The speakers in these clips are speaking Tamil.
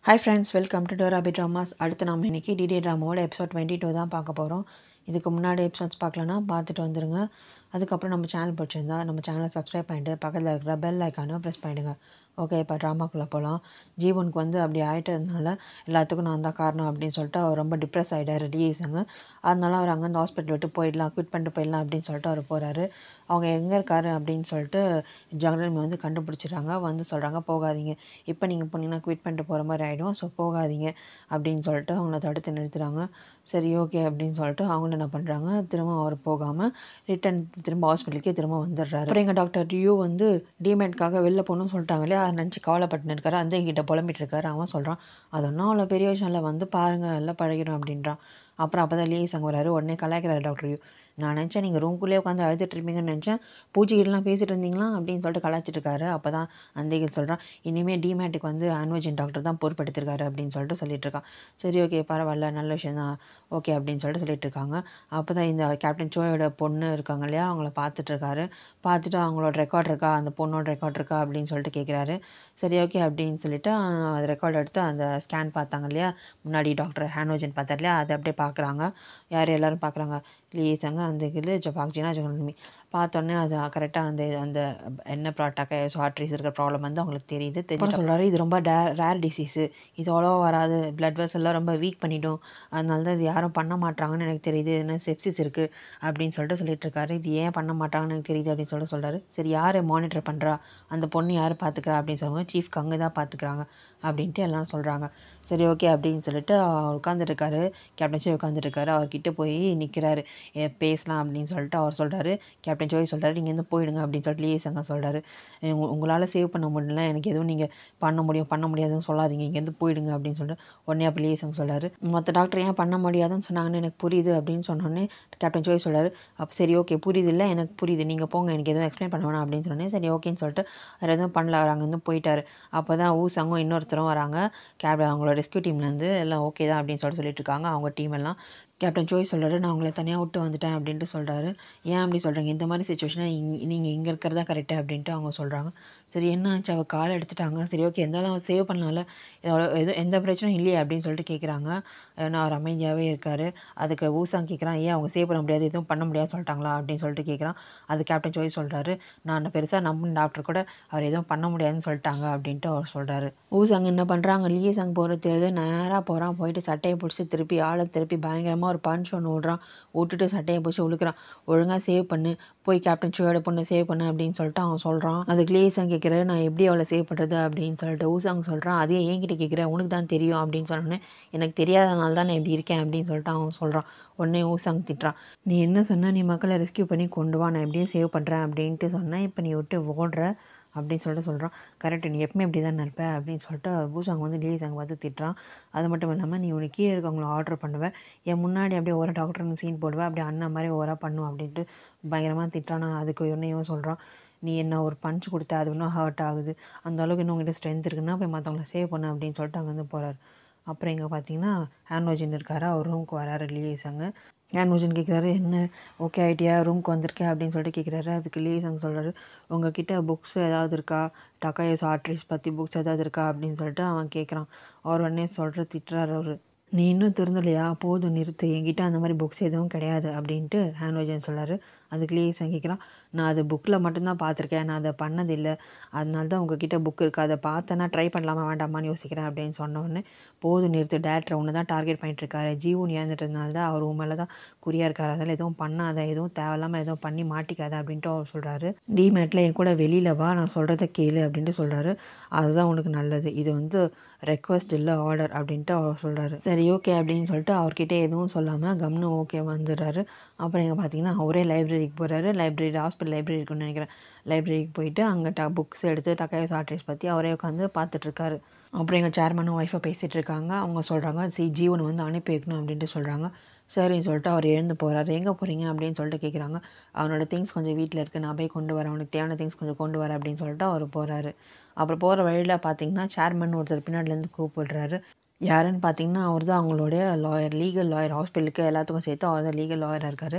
ஹாய் ஃப்ரெண்ட்ஸ் வெல்கம் டு டோராபி ட்ராமாஸ் அடுத்து நம்ம இன்றைக்கி டிடி ட்ராமாவோட எபிசோட் டுவெண்ட்டி டூ தான் பார்க்க போகிறோம் இதுக்கு முன்னாடி எபிசோட்ஸ் பார்க்கலன்னா பார்த்துட்டு வந்துடுங்க அதுக்கப்புறம் நம்ம சேனல் பிடிச்சிருந்தா நம்ம சேனலை சப்ஸ்கிரைப் பண்ணிட்டு பக்கத்தில் இருக்கிற பெல் ஐக்கானை ப்ரெஸ் பண்ணிவிடுங்க ஓகே இப்போ ட்ராமாக்குள்ளே போகலாம் ஜீவனுக்கு வந்து அப்படி ஆகிட்டதுனால எல்லாத்துக்கும் நான் தான் காரணம் அப்படின்னு சொல்லிட்டு அவர் ரொம்ப டிப்ரெஸ் ஆகிட்டார் டிஎஸ்ங்க அதனால அவர் அங்கேருந்து ஹாஸ்பிட்டல் விட்டு போயிடலாம் குவிட் பண்ணிட்டு போயிடலாம் அப்படின்னு சொல்லிட்டு அவர் போகிறாரு அவங்க எங்கே இருக்காரு அப்படின்னு சொல்லிட்டு ஜெகலட்சுமி வந்து கண்டுபிடிச்சிடுறாங்க வந்து சொல்கிறாங்க போகாதீங்க இப்போ நீங்கள் போனீங்கன்னா குவிட் பண்ணிட்டு போகிற மாதிரி ஆகிடும் ஸோ போகாதீங்க அப்படின்னு சொல்லிட்டு அவங்கள தடுத்து நிறுத்துறாங்க சரி ஓகே அப்படின்னு சொல்லிட்டு அவங்களும் என்ன பண்ணுறாங்க திரும்ப அவர் போகாமல் ரிட்டன் திரும்ப ஹாஸ்பிட்டலுக்கே திரும்ப வந்துடுறாரு அப்புறம் எங்கள் டாக்டர் யூ வந்து டிமெட்காக வெளில போகணும்னு சொல்லிட்டாங்க இல்லையா அதை நினச்சி கவலைப்பட்டுன்னு இருக்காரு அந்த எங்கிட்ட புலம்பிட்டு இருக்காரு அவன் சொல்கிறான் அது ஒன்றும் அவ்வளோ பெரிய விஷயம் இல்லை வந்து பாருங்கள் எல்லாம் பழகிடும் அப்படின்றான் அப்புறம் அப்போ தான் லேஸ் அங்கே வராரு உடனே கலாய்க்கிறாரு டாக்டர் யூ நான் நினச்சேன் நீங்கள் ரூம்குள்ளேயே உட்காந்து அழுதுட்டு இருப்பீங்கன்னு நினச்சேன் பூச்சிகிட்டலாம் பேசிட்டு இருந்தீங்களா அப்படின்னு சொல்லிட்டு கலாய்ச்சிட்டு இருக்காரு அப்போ தான் அந்திகள் சொல்கிறான் இனிமேல் டிமேட்டுக்கு வந்து ஆன்வஜன் டாக்டர் தான் பொறுப்பெடுத்திருக்காரு அப்படின்னு சொல்லிட்டு சொல்லிட்டு இருக்கான் சரி ஓகே பரவாயில்ல நல்ல விஷயம் தான் ஓகே அப்படின்னு சொல்லிட்டு சொல்லிட்டு இருக்காங்க அப்போ தான் இந்த கேப்டன் சோயோட பொண்ணு இருக்காங்க இல்லையா அவங்கள பார்த்துட்டு இருக்காரு பார்த்துட்டு அவங்களோட ரெக்கார்ட் இருக்கா அந்த பொண்ணோட ரெக்கார்ட் இருக்கா அப்படின்னு சொல்லிட்டு கேட்குறாரு சரி ஓகே அப்படின்னு சொல்லிட்டு அது ரெக்கார்ட் எடுத்து அந்த ஸ்கேன் பார்த்தாங்க இல்லையா முன்னாடி டாக்டர் ஹேனோஜன் பார்த்தார் இல்லையா அதை அப்படியே பார்க்குறாங்க யார் எல்லோரும் பார்க்குறாங்க லேசாங்க அந்த இது பாக்ஜினா ஜெகனமி பார்த்தோன்னே அது கரெக்டாக அந்த அந்த என்ன ப்ராட்டாக்க ஆர்ட்ரிஸ் இருக்கிற ப்ராப்ளம் வந்து அவங்களுக்கு தெரியுது தெரிஞ்சு சொல்கிறாரு இது ரொம்ப டே ரேர் டிசீஸு இது அவ்வளோ வராது பிளட் வெசல்லாம் ரொம்ப வீக் பண்ணிடும் அதனால தான் இது யாரும் பண்ண மாட்டாங்கன்னு எனக்கு தெரியுது என்ன செப்சிஸ் இருக்குது அப்படின்னு சொல்லிட்டு சொல்லிட்டு இருக்காரு இது ஏன் பண்ண மாட்டாங்கன்னு எனக்கு தெரியுது அப்படின்னு சொல்லிட்டு சொல்கிறாரு சரி யார் மானிட்டர் பண்ணுறா அந்த பொண்ணு யார் பார்த்துக்கிறா அப்படின்னு சொல்லுவாங்க சீஃப் கங்கு தான் பார்த்துக்கிறாங்க அப்படின்ட்டு எல்லாம் சொல்கிறாங்க சரி ஓகே அப்படின்னு சொல்லிட்டு உட்காந்துருக்காரு கேப்டன் சோய் உட்காந்துருக்காரு அவர்கிட்ட போய் நிற்கிறாரு பேசலாம் அப்படின்னு சொல்லிட்டு அவர் சொல்கிறாரு கேப்டன் ஜோய் சொல்கிறாரு நீங்கள் இருந்து போயிடுங்க அப்படின்னு சொல்லிட்டு லேஸ் அங்கே சொல்கிறாரு உங்களால் சேவ் பண்ண முடியல எனக்கு எதுவும் நீங்கள் பண்ண முடியும் பண்ண முடியாதுன்னு சொல்லாதீங்க இங்கேருந்து போயிடுங்க அப்படின்னு சொல்லிட்டு உடனே அப்போ லேஸ் அங்கே சொல்கிறாரு மற்ற டாக்டர் ஏன் பண்ண முடியாதுன்னு சொன்னாங்கன்னு எனக்கு புரியுது அப்படின்னு சொன்னோன்னே கேப்டன் ஜோய் சொல்கிறாரு அப்போ சரி ஓகே புரியுது இல்லை எனக்கு புரியுது நீங்கள் போங்க எனக்கு எதுவும் எக்ஸ்பிளைன் பண்ண வேணாம் அப்படின்னு சொன்னேன் சரி ஓகேன்னு சொல்லிட்டு அவர் எதுவும் பண்ணல அவர் அங்கேருந்து போயிட்டார் அப்போ தான் ஊசங்கும் இன்னொருத்தரும் வராங்க கேப் அவங்களோட ரெஸ்கியூ டீம்லேருந்து எல்லாம் ஓகே தான் அப்படின்னு சொல்லிட்டு சொல்லிட்டு இருக்காங்க அவங்க டீம் எல்லாம் கேப்டன் ஜோய் சொல்கிறாரு நான் உங்களை தனியாக விட்டு வந்துட்டேன் அப்படின்ட்டு சொல்கிறாரு ஏன் அப்படி சொல்கிறீங்க இந்த மாதிரி சுச்சுவேஷனாக இங் நீங்கள் இங்கே இருக்கிறதா கரெக்டு அப்படின்ட்டு அவங்க சொல்கிறாங்க சரி என்ன ஆச்சு அவள் கால் எடுத்துட்டாங்க சரி ஓகே இருந்தாலும் அவன் சேவ் பண்ணலாம்ல எதுவும் எந்த பிரச்சனையும் இல்லையே அப்படின்னு சொல்லிட்டு கேட்குறாங்க ஏன்னா அவர் அமைதியாகவே இருக்கார் அதுக்கு ஊசாங் கேட்குறான் ஏன் அவங்க சேவ் பண்ண முடியாது எதுவும் பண்ண முடியாது சொல்லிட்டாங்களா அப்படின்னு சொல்லிட்டு கேட்குறான் அது கேப்டன் ஜோய் சொல்கிறாரு நான் பெருசாக நம்பின டாக்டர் கூட அவர் எதுவும் பண்ண முடியாதுன்னு சொல்லிட்டாங்க அப்படின்ட்டு அவர் சொல்கிறாரு ஊசாங் என்ன பண்ணுறாங்க லீசாங் போகிற தெரியுது நேராக போகிறான் போயிட்டு சட்டையை பிடிச்சி திருப்பி ஆளை திருப்பி பயங்கரமாக ஒரு பஞ்ச் ஒன்று விட்றான் விட்டுட்டு சட்டையை பிடிச்சி உழுக்கிறான் ஒழுங்காக சேவ் பண்ணு போய் கேப்டன் ஷோயோட பொண்ணை சேவ் பண்ணு அப்படின்னு சொல்லிட்டு அவன் சொல்கிறான் அதுக்கு லேசாங் கேட்குறாரு நான் எப்படி அவளை சேவ் பண்ணுறது அப்படின்னு சொல்லிட்டு ஊசாங் சொல்கிறான் அதே என்கிட்ட கேட்குறேன் உனக்கு தான் தெரியும் அப்படின்னு சொன்னோன்னே எனக்கு தெரியாதனால தான் நான் இப்படி இருக்கேன் அப்படின்னு சொல்லிட்டு அவன் சொல்கிறான் உடனே ஊசாங் திட்டுறான் நீ என்ன சொன்ன நீ மக்களை ரெஸ்கியூ பண்ணி கொண்டு வா நான் எப்படியும் சேவ் பண்ணுறேன் அப்படின்ட்டு சொன்னேன் இப்போ நீ விட்டு ஓடுற அப்படின்னு சொல்லிட்டு சொல்கிறான் கரெக்டு நீ எப்பவுமே இப்படி தான் இருப்ப அப்படின்னு சொல்லிட்டு பூசாங்க வந்து லேஸ் அங்கே பார்த்து திட்டுறான் அது மட்டும் இல்லாமல் நீ உனக்கு கீழே இருக்கவங்கள ஆர்டர் பண்ணுவேன் என் முன்னாடி அப்படியே ஒரு டாக்டர்னு சீன் போடுவேன் அப்படியே அண்ணன் மாதிரி ஓராக பண்ணும் அப்படின்ட்டு பயங்கரமாக திட்டுறான் அதுக்கு ஒன்றையும் சொல்கிறான் நீ என்ன ஒரு பஞ்ச் கொடுத்த அது இன்னும் ஹர்ட் ஆகுது அந்த அளவுக்கு இன்னும் உங்கள்கிட்ட ஸ்ட்ரென்த் இருக்குன்னா போய் மற்றவங்கள சேவ் பண்ணு அப்படின்னு சொல்லிட்டு அங்கே வந்து போகிறார் அப்புறம் இங்கே பார்த்தீங்கன்னா ஹேண்ட்வாஜின் இருக்காரு அவர் ரூமுக்கு வராரு ரிலீஸாங்க ஹேண்ட்வாஜின் கேட்குறாரு என்ன ஓகே ஆகிட்டியா ரூமுக்கு வந்திருக்கேன் அப்படின்னு சொல்லிட்டு கேட்குறாரு அதுக்கு லீஸாங்க சொல்கிறாரு உங்ககிட்ட புக்ஸ் ஏதாவது இருக்கா டக்காயஸ் ஆர்ட்ரிஸ் பற்றி புக்ஸ் ஏதாவது இருக்கா அப்படின்னு சொல்லிட்டு அவன் கேட்குறான் அவர் உடனே சொல்கிற திட்டுறாரு அவர் நீ இன்னும் திருந்தலையா போதும் நிறுத்து என்கிட்ட அந்த மாதிரி புக்ஸ் எதுவும் கிடையாது அப்படின்ட்டு ஹேண்ட்வாஜன் சொல்கிறாரு அதுக்கு லேசாக கேட்குறான் நான் அது புக்கில் மட்டும்தான் பார்த்துருக்கேன் நான் அதை பண்ணதில்லை அதனால தான் உங்ககிட்ட புக் இருக்குது அதை பார்த்தேன்னா ட்ரை பண்ணலாமா வேண்டாமான்னு யோசிக்கிறேன் அப்படின்னு சொன்னோடனே போதும் நிறுத்து டேரக்டர் ஒன்று தான் டார்கெட் பண்ணிட்டு இருக்காரு ஜீவன் இறந்துட்டதுனால தான் அவர் உன் மேலே தான் குறியாக இருக்கார் அதனால் எதுவும் பண்ணாத எதுவும் தேவையில்லாமல் எதுவும் பண்ணி மாட்டிக்காத அப்படின்ட்டு அவர் சொல்கிறாரு டிமேட்டில் என் கூட வெளியில் வா நான் சொல்கிறத கேளு அப்படின்ட்டு சொல்கிறாரு அதுதான் உனக்கு நல்லது இது வந்து ரெக்வஸ்ட் இல்லை ஆர்டர் அப்படின்ட்டு அவர் சொல்கிறாரு சரி ஓகே அப்படின்னு சொல்லிட்டு அவர்கிட்ட எதுவும் சொல்லாமல் கம்னு ஓகே வந்துடுறாரு அப்புறம் எங்கே பார்த்தீங்கன்னா அவரே லைப்ரரிக்கு போகிறாரு லைப்ரரி ஹாஸ்பிட்டல் லைப்ரரி இருக்குன்னு நினைக்கிறேன் லைப்ரரிக்கு போயிட்டு அங்கே ட புக்ஸ் எடுத்து டக்காயஸ் ஆர்ட்ரிஸ் பற்றி அவரே உட்காந்து பார்த்துட்ருக்காரு அப்புறம் எங்கள் சேர்மனும் ஒய்ஃபை பேசிகிட்டு இருக்காங்க அவங்க சொல்கிறாங்க சி ஜீவனை வந்து அனுப்பி வைக்கணும் அப்படின்ட்டு சொல்கிறாங்க சரின்னு சொல்லிட்டு அவர் எழுந்து போகிறாரு எங்கே போகிறீங்க அப்படின்னு சொல்லிட்டு கேட்குறாங்க அவனோட திங்ஸ் கொஞ்சம் வீட்டில் இருக்குது நான் போய் கொண்டு வரேன் அவனுக்கு தேவையான திங்ஸ் கொஞ்சம் கொண்டு வரேன் அப்படின்னு சொல்லிட்டு அவர் போகிறாரு அப்புறம் போகிற வழியில் பார்த்தீங்கன்னா சேர்மன் ஒருத்தர் பின்னாடிலேருந்து கூப்பிடுறாரு யாருன்னு பார்த்தீங்கன்னா அவர் தான் அவங்களுடைய லாயர் லீகல் லாயர் ஹாஸ்பிட்டலுக்கு எல்லாத்துக்கும் சேர்த்து அவர் தான் லீகல் லாயராக இருக்கார்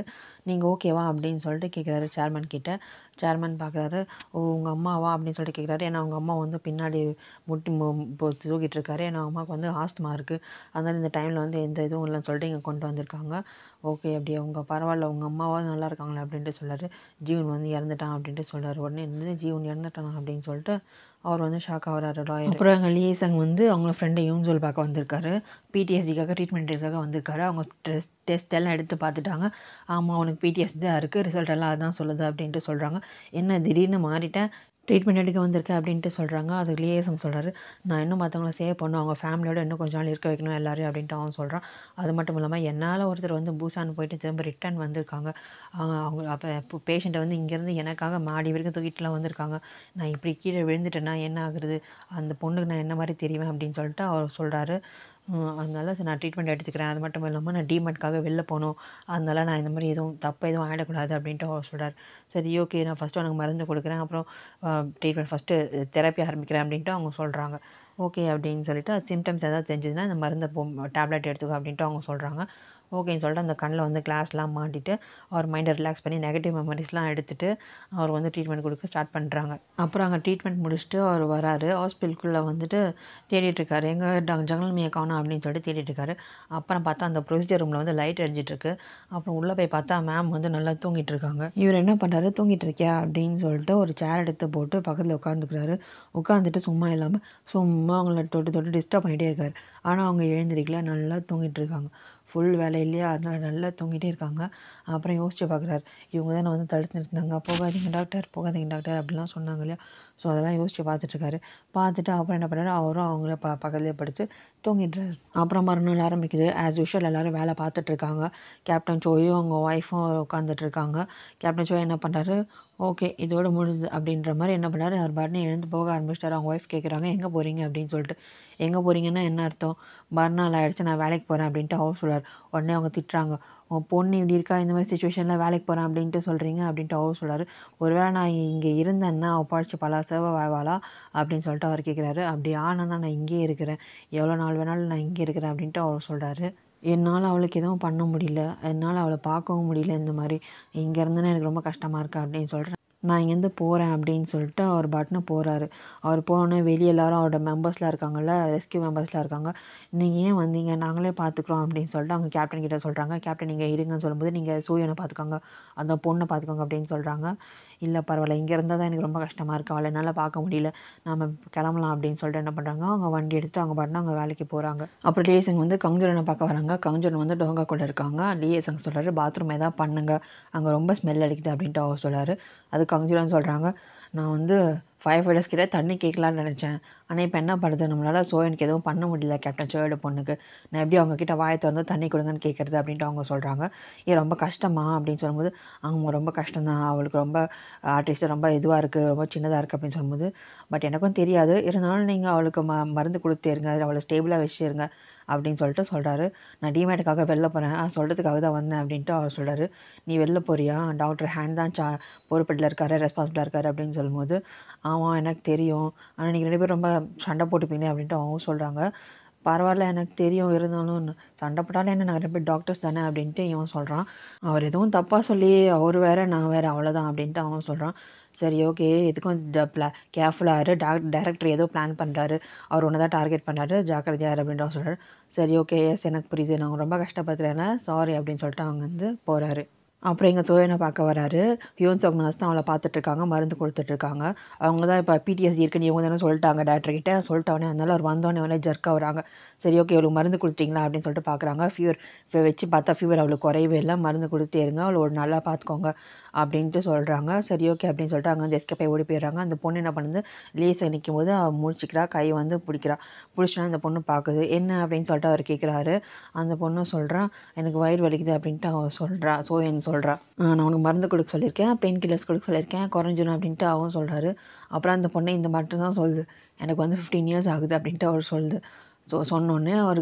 நீங்கள் ஓகேவா அப்படின்னு சொல்லிட்டு கேட்குறாரு சேர்மன் கிட்ட சேர்மன் பார்க்குறாரு ஓ உங்கள் அம்மாவா அப்படின்னு சொல்லிட்டு கேட்குறாரு ஏன்னா அவங்க அம்மா வந்து பின்னாடி முட்டி மு இப்போ தூக்கிட்டு இருக்காரு ஏன்னா அவங்க அம்மாவுக்கு வந்து ஆஸ்துமா இருக்குது அதனால் இந்த டைமில் வந்து எந்த இதுவும் இல்லைன்னு சொல்லிட்டு இங்கே கொண்டு வந்திருக்காங்க ஓகே அப்படி அவங்க பரவாயில்ல உங்கள் அம்மாவாவது நல்லா இருக்காங்களே அப்படின்ட்டு சொல்கிறாரு ஜீவன் வந்து இறந்துட்டான் அப்படின்ட்டு சொல்கிறாரு உடனே என்னது ஜீவன் இறந்துட்டான் அப்படின்னு சொல்லிட்டு அவர் வந்து ஷாக் ஆகிறாரு லாயர் அப்புறம் எங்கள் லியேசங் வந்து அவங்க ஃப்ரெண்டை யூன்சோல் பார்க்க வந்திருக்காரு பிடிஎஸ்டிக்காக ட்ரீட்மெண்ட்டுக்காக வந்திருக்காரு அவங்க டெஸ்ட் டெஸ்ட் எல்லாம் எடுத்து பார்த்துட்டாங்க ஆமாம் அவனுக்கு பிடிஎஸ் தான் இருக்குது ரிசல்ட் எல்லாம் அதான் சொல்லுது அப்படின்ட்டு சொல்கிறாங்க என்ன திடீர்னு மாறிட்டேன் ட்ரீட்மெண்ட் எடுக்க வந்திருக்கேன் அப்படின்ட்டு சொல்கிறாங்க அது லியேசன் சொல்கிறாரு நான் இன்னும் மற்றவங்கள சேவ் பண்ணும் அவங்க ஃபேமிலியோட இன்னும் கொஞ்ச நாள் இருக்க வைக்கணும் எல்லாரையும் அப்படின்ட்டு அவன் சொல்கிறான் அது மட்டும் இல்லாமல் என்னால் ஒருத்தர் வந்து பூசான் போயிட்டு திரும்ப ரிட்டர்ன் வந்திருக்காங்க அவங்க அவங்க அப்போ இப்போ பேஷண்ட்டை வந்து இங்கேருந்து எனக்காக மாடி வரைக்கும் தூக்கிட்டுலாம் வந்திருக்காங்க நான் இப்படி கீழே விழுந்துட்டேன்னா என்ன ஆகுறது அந்த பொண்ணுக்கு நான் என்ன மாதிரி தெரியுவேன் அப்படின்னு சொல்லிட்டு அவர் சொல்கிறாரு அதனால சரி நான் ட்ரீட்மெண்ட் எடுத்துக்கிறேன் அது மட்டும் இல்லாமல் நான் டிமெட்காக வெளில போகணும் அதனால நான் இந்த மாதிரி எதுவும் தப்பு எதுவும் ஆகிடக்கூடாது அப்படின்ட்டு அவர் சொல்கிறார் சரி ஓகே நான் ஃபஸ்ட்டு உனக்கு மருந்து கொடுக்குறேன் அப்புறம் ட்ரீட்மெண்ட் ஃபஸ்ட்டு தெரப்பி ஆரம்பிக்கிறேன் அப்படின்ட்டு அவங்க சொல்கிறாங்க ஓகே அப்படின்னு சொல்லிட்டு சிம்டம்ஸ் எதாவது தெரிஞ்சதுன்னா இந்த மருந்தை போ டேப்லெட் எடுத்துக்கோ அப்படின்ட்டு அவங்க சொல்கிறாங்க ஓகேன்னு சொல்லிட்டு அந்த கண்ணில் வந்து கிளாஸ்லாம் மாட்டிட்டு அவர் மைண்டை ரிலாக்ஸ் பண்ணி நெகட்டிவ் மெமரிஸ்லாம் எடுத்துகிட்டு அவர் வந்து ட்ரீட்மெண்ட் கொடுக்க ஸ்டார்ட் பண்ணுறாங்க அப்புறம் அங்கே ட்ரீட்மெண்ட் முடிச்சுட்டு அவர் வராரு ஹாஸ்பிட்டலுக்குள்ளே வந்துட்டு தேடிட்டு இருக்காரு எங்கே டாக்டர் ஜங்கல் மியை காணோம் அப்படின்னு சொல்லிட்டு தேடிட்டு இருக்காரு அப்புறம் பார்த்தா அந்த ப்ரொசீஜர் ரூமில் வந்து லைட் எரிஞ்சிட்ருக்கு அப்புறம் உள்ளே போய் பார்த்தா மேம் வந்து நல்லா தூங்கிட்டு இருக்காங்க இவர் என்ன பண்ணுறாரு தூங்கிட்டு இருக்கியா அப்படின்னு சொல்லிட்டு ஒரு சேர் எடுத்து போட்டு பக்கத்தில் உட்காந்துக்கிறாரு உட்காந்துட்டு சும்மா இல்லாமல் சும்மா அவங்கள தொட்டு தொட்டு டிஸ்டர்ப் பண்ணிகிட்டே இருக்காரு ஆனால் அவங்க எழுந்திரிக்கல நல்லா தூங்கிட்டு இருக்காங்க ஃபுல் வேலை இல்லையா அதனால் நல்லா தூங்கிட்டே இருக்காங்க அப்புறம் யோசிச்சு பார்க்குறாரு இவங்க தானே வந்து தடுத்து நிறுத்தினாங்க போகாதீங்க டாக்டர் போகாதீங்க டாக்டர் அப்படிலாம் சொன்னாங்க இல்லையா ஸோ அதெல்லாம் யோசிச்சு பார்த்துட்ருக்காரு பார்த்துட்டு அப்புறம் என்ன பண்ணுறாரு அவரும் அவங்கள ப பக்கத்துலேயே படுத்து தூங்கிடுறாரு அப்புறம் மறுநாள் ஆரம்பிக்குது ஆஸ் யூஷுவல் எல்லோரும் வேலை பார்த்துட்ருக்காங்க கேப்டன் சோயும் அவங்க ஒய்ஃபும் உட்காந்துட்ருக்காங்க கேப்டன் சோ என்ன பண்ணுறாரு ஓகே இதோட முடிஞ்சு அப்படின்ற மாதிரி என்ன பண்ணாரு அவர் பாட்டுன்னு எழுந்து போக ஆரம்பிச்சிட்டாரு அவங்க ஒய்ஃப் கேட்குறாங்க எங்கே போகிறீங்க அப்படின்னு சொல்லிட்டு எங்கே போகிறீங்கன்னா என்ன அர்த்தம் மறுநாள் ஆகிடுச்சு நான் வேலைக்கு போகிறேன் அப்படின்ட்டு அவர் சொல்கிறார் உடனே அவங்க திட்டுறாங்க உன் பொண்ணு இப்படி இருக்கா இந்த மாதிரி சுச்சுவேஷனில் வேலைக்கு போகிறேன் அப்படின்ட்டு சொல்கிறீங்க அப்படின்ட்டு அவர் சொல்கிறாரு ஒருவேளை நான் இங்கே இருந்தேன்னா அவள் படிச்சு பல சேவை வாழ்வாளா அப்படின்னு சொல்லிட்டு அவர் கேட்குறாரு அப்படி ஆனானா நான் இங்கேயே இருக்கிறேன் எவ்வளோ நாள் வேணாலும் நான் இங்கே இருக்கிறேன் அப்படின்ட்டு அவர் சொல்கிறாரு என்னால் அவளுக்கு எதுவும் பண்ண முடியல என்னால் அவளை பார்க்கவும் முடியல இந்த மாதிரி இங்கே இருந்தேன்னா எனக்கு ரொம்ப கஷ்டமாக இருக்குது அப்படின்னு சொல்கிறேன் நான் இங்கேருந்து போகிறேன் அப்படின்னு சொல்லிட்டு அவர் பாட்டுன்னு போகிறாரு அவர் போனோடனே வெளியே எல்லாரும் அவரோட மெம்பர்ஸ்லாம் இருக்காங்கல்ல ரெஸ்கியூ மெம்பர்ஸ்லாம் இருக்காங்க நீங்கள் ஏன் வந்தீங்க நாங்களே பார்த்துக்குறோம் அப்படின்னு சொல்லிட்டு அவங்க கேப்டன் கிட்ட சொல்கிறாங்க கேப்டன் நீங்கள் இருங்கன்னு சொல்லும்போது நீங்கள் சூரியனை பார்த்துக்கோங்க அந்த பொண்ணை பார்த்துக்கோங்க அப்படின்னு சொல்கிறாங்க இல்லை பரவாயில்ல இங்கே இருந்தால் தான் எனக்கு ரொம்ப கஷ்டமாக இருக்குது அவளை என்னால் பார்க்க முடியல நம்ம கிளம்பலாம் அப்படின்னு சொல்லிட்டு என்ன பண்ணுறாங்க அவங்க வண்டி எடுத்துகிட்டு அவங்க பாட்டுன்னு அவங்க வேலைக்கு போகிறாங்க அப்புறம் லியேசங் வந்து கங்குஜரனை பார்க்க வராங்க கங்குஜரன் வந்து டோங்கா கூட இருக்காங்க லியேசங் சொல்கிறாரு பாத்ரூம் எதாவது பண்ணுங்க அங்கே ரொம்ப ஸ்மெல் அடிக்குது அப்படின்ட்டு அவர் சொல்கிறாரு அது கங்குஜரன் சொல்கிறாங்க நான் வந்து ஃபைவ் ஃபைவ் கிட்ட தண்ணி கேட்கலான்னு நினச்சேன் ஆனால் இப்போ என்ன பண்ணுறது நம்மளால் சோயனுக்கு எதுவும் பண்ண முடியல கேப்டன் சோயோட பொண்ணுக்கு நான் எப்படி அவங்க கிட்ட வாயை திறந்து தண்ணி கொடுங்கன்னு கேட்குறது அப்படின்ட்டு அவங்க சொல்கிறாங்க ஏன் ரொம்ப கஷ்டமா அப்படின்னு சொல்லும்போது அவங்க ரொம்ப கஷ்டம் தான் அவளுக்கு ரொம்ப ஆர்டிஸ்ட் ரொம்ப இதுவாக இருக்குது ரொம்ப சின்னதாக இருக்குது அப்படின்னு சொல்லும்போது பட் எனக்கும் தெரியாது இருந்தாலும் நீங்கள் அவளுக்கு ம மருந்து கொடுத்தேருங்க அவளை ஸ்டேபிளாக வச்சுருங்க அப்படின்னு சொல்லிட்டு சொல்கிறாரு நான் டிமேட்டுக்காக வெளில போகிறேன் சொல்கிறதுக்காக தான் வந்தேன் அப்படின்ட்டு அவர் சொல்கிறாரு நீ வெளில போறியா டாக்டர் ஹேண்ட் தான் சா பொறுப்பில் இருக்காரு ரெஸ்பான்சிபிளாக இருக்காரு அப்படின்னு சொல்லும்போது ஆமாம் எனக்கு தெரியும் ஆனால் நீங்கள் ரெண்டு பேரும் ரொம்ப சண்டை போட்டுப்பீங்க அப்படின்ட்டு அவங்க சொல்கிறாங்க பரவாயில்ல எனக்கு தெரியும் இருந்தாலும் சண்டை போட்டாலும் என்ன நாங்கள் ரெண்டு பேர் டாக்டர்ஸ் தானே அப்படின்ட்டு இவன் சொல்கிறான் அவர் எதுவும் தப்பாக சொல்லி அவர் வேறு நான் வேறு அவ்வளோதான் அப்படின்ட்டு அவன் சொல்கிறான் சரி ஓகே எதுக்கும் ட ப்ளா கேர்ஃபுல்லாக இரு டாக் டேரக்டர் ஏதோ பிளான் பண்ணுறாரு அவர் ஒன்று தான் டார்கெட் பண்ணுறாரு ஜாக்கிரதையாக இரு அப்படின்ட்டு அவர் சொல்கிறார் சரி ஓகே எஸ் எனக்கு புரியுது நான் ரொம்ப கஷ்டப்படுத்துறேன்னா சாரி அப்படின்னு சொல்லிட்டு அவங்க வந்து போகிறாரு அப்புறம் எங்கள் சோயனை பார்க்க வராரு ஹியூன் சோக் நர்ஸ் தான் அவளை பார்த்துட்ருக்காங்க மருந்து கொடுத்துட்ருக்காங்க அவங்க தான் இப்போ பிடிஎஸ்சி இருக்குன்னு இவங்க தானே சொல்லிட்டாங்க டாக்டர் கிட்ட சொல்லிட்டோன்னே அதனால அவர் வந்தோடனே அவனே ஜர்க்காக வராங்க சரி ஓகே இவளுக்கு மருந்து கொடுத்துட்டீங்களா அப்படின்னு சொல்லிட்டு பார்க்குறாங்க ஃபீவர் இப்போ வச்சு பார்த்தா ஃபீவர் அவளுக்கு குறையவே இல்லை மருந்து கொடுத்துட்டே இருங்க அவளை ஒரு நல்லா பார்த்துக்கோங்க அப்படின்ட்டு சொல்கிறாங்க சரி ஓகே அப்படின்னு சொல்லிட்டு அங்கே வந்து எஸ்கே போய் ஓடி போயிடுறாங்க அந்த பொண்ணு என்ன பண்ணுது லேஸை நிற்கும் போது அவள் முடிச்சிக்கிறா கை வந்து பிடிக்கிறா பிடிச்சோன்னா அந்த பொண்ணு பார்க்குது என்ன அப்படின்னு சொல்லிட்டு அவர் கேட்குறாரு அந்த பொண்ணு சொல்கிறான் எனக்கு வயிறு வலிக்குது அப்படின்ட்டு அவன் சொல்கிறா சோயன் சொல்கிறா நான் உனக்கு மருந்து கொடுக்க சொல்லியிருக்கேன் பெயின் கில்லர்ஸ் கொடுக்க சொல்லியிருக்கேன் குறைஞ்சிடும் அப்படின்ட்டு அவன் சொல்கிறாரு அப்புறம் அந்த பொண்ணு இந்த மட்டும் தான் சொல்லுது எனக்கு வந்து ஃபிஃப்டீன் இயர்ஸ் ஆகுது அப்படின்ட்டு அவர் சொல்லுது ஸோ சொன்னோன்னே அவருக்கு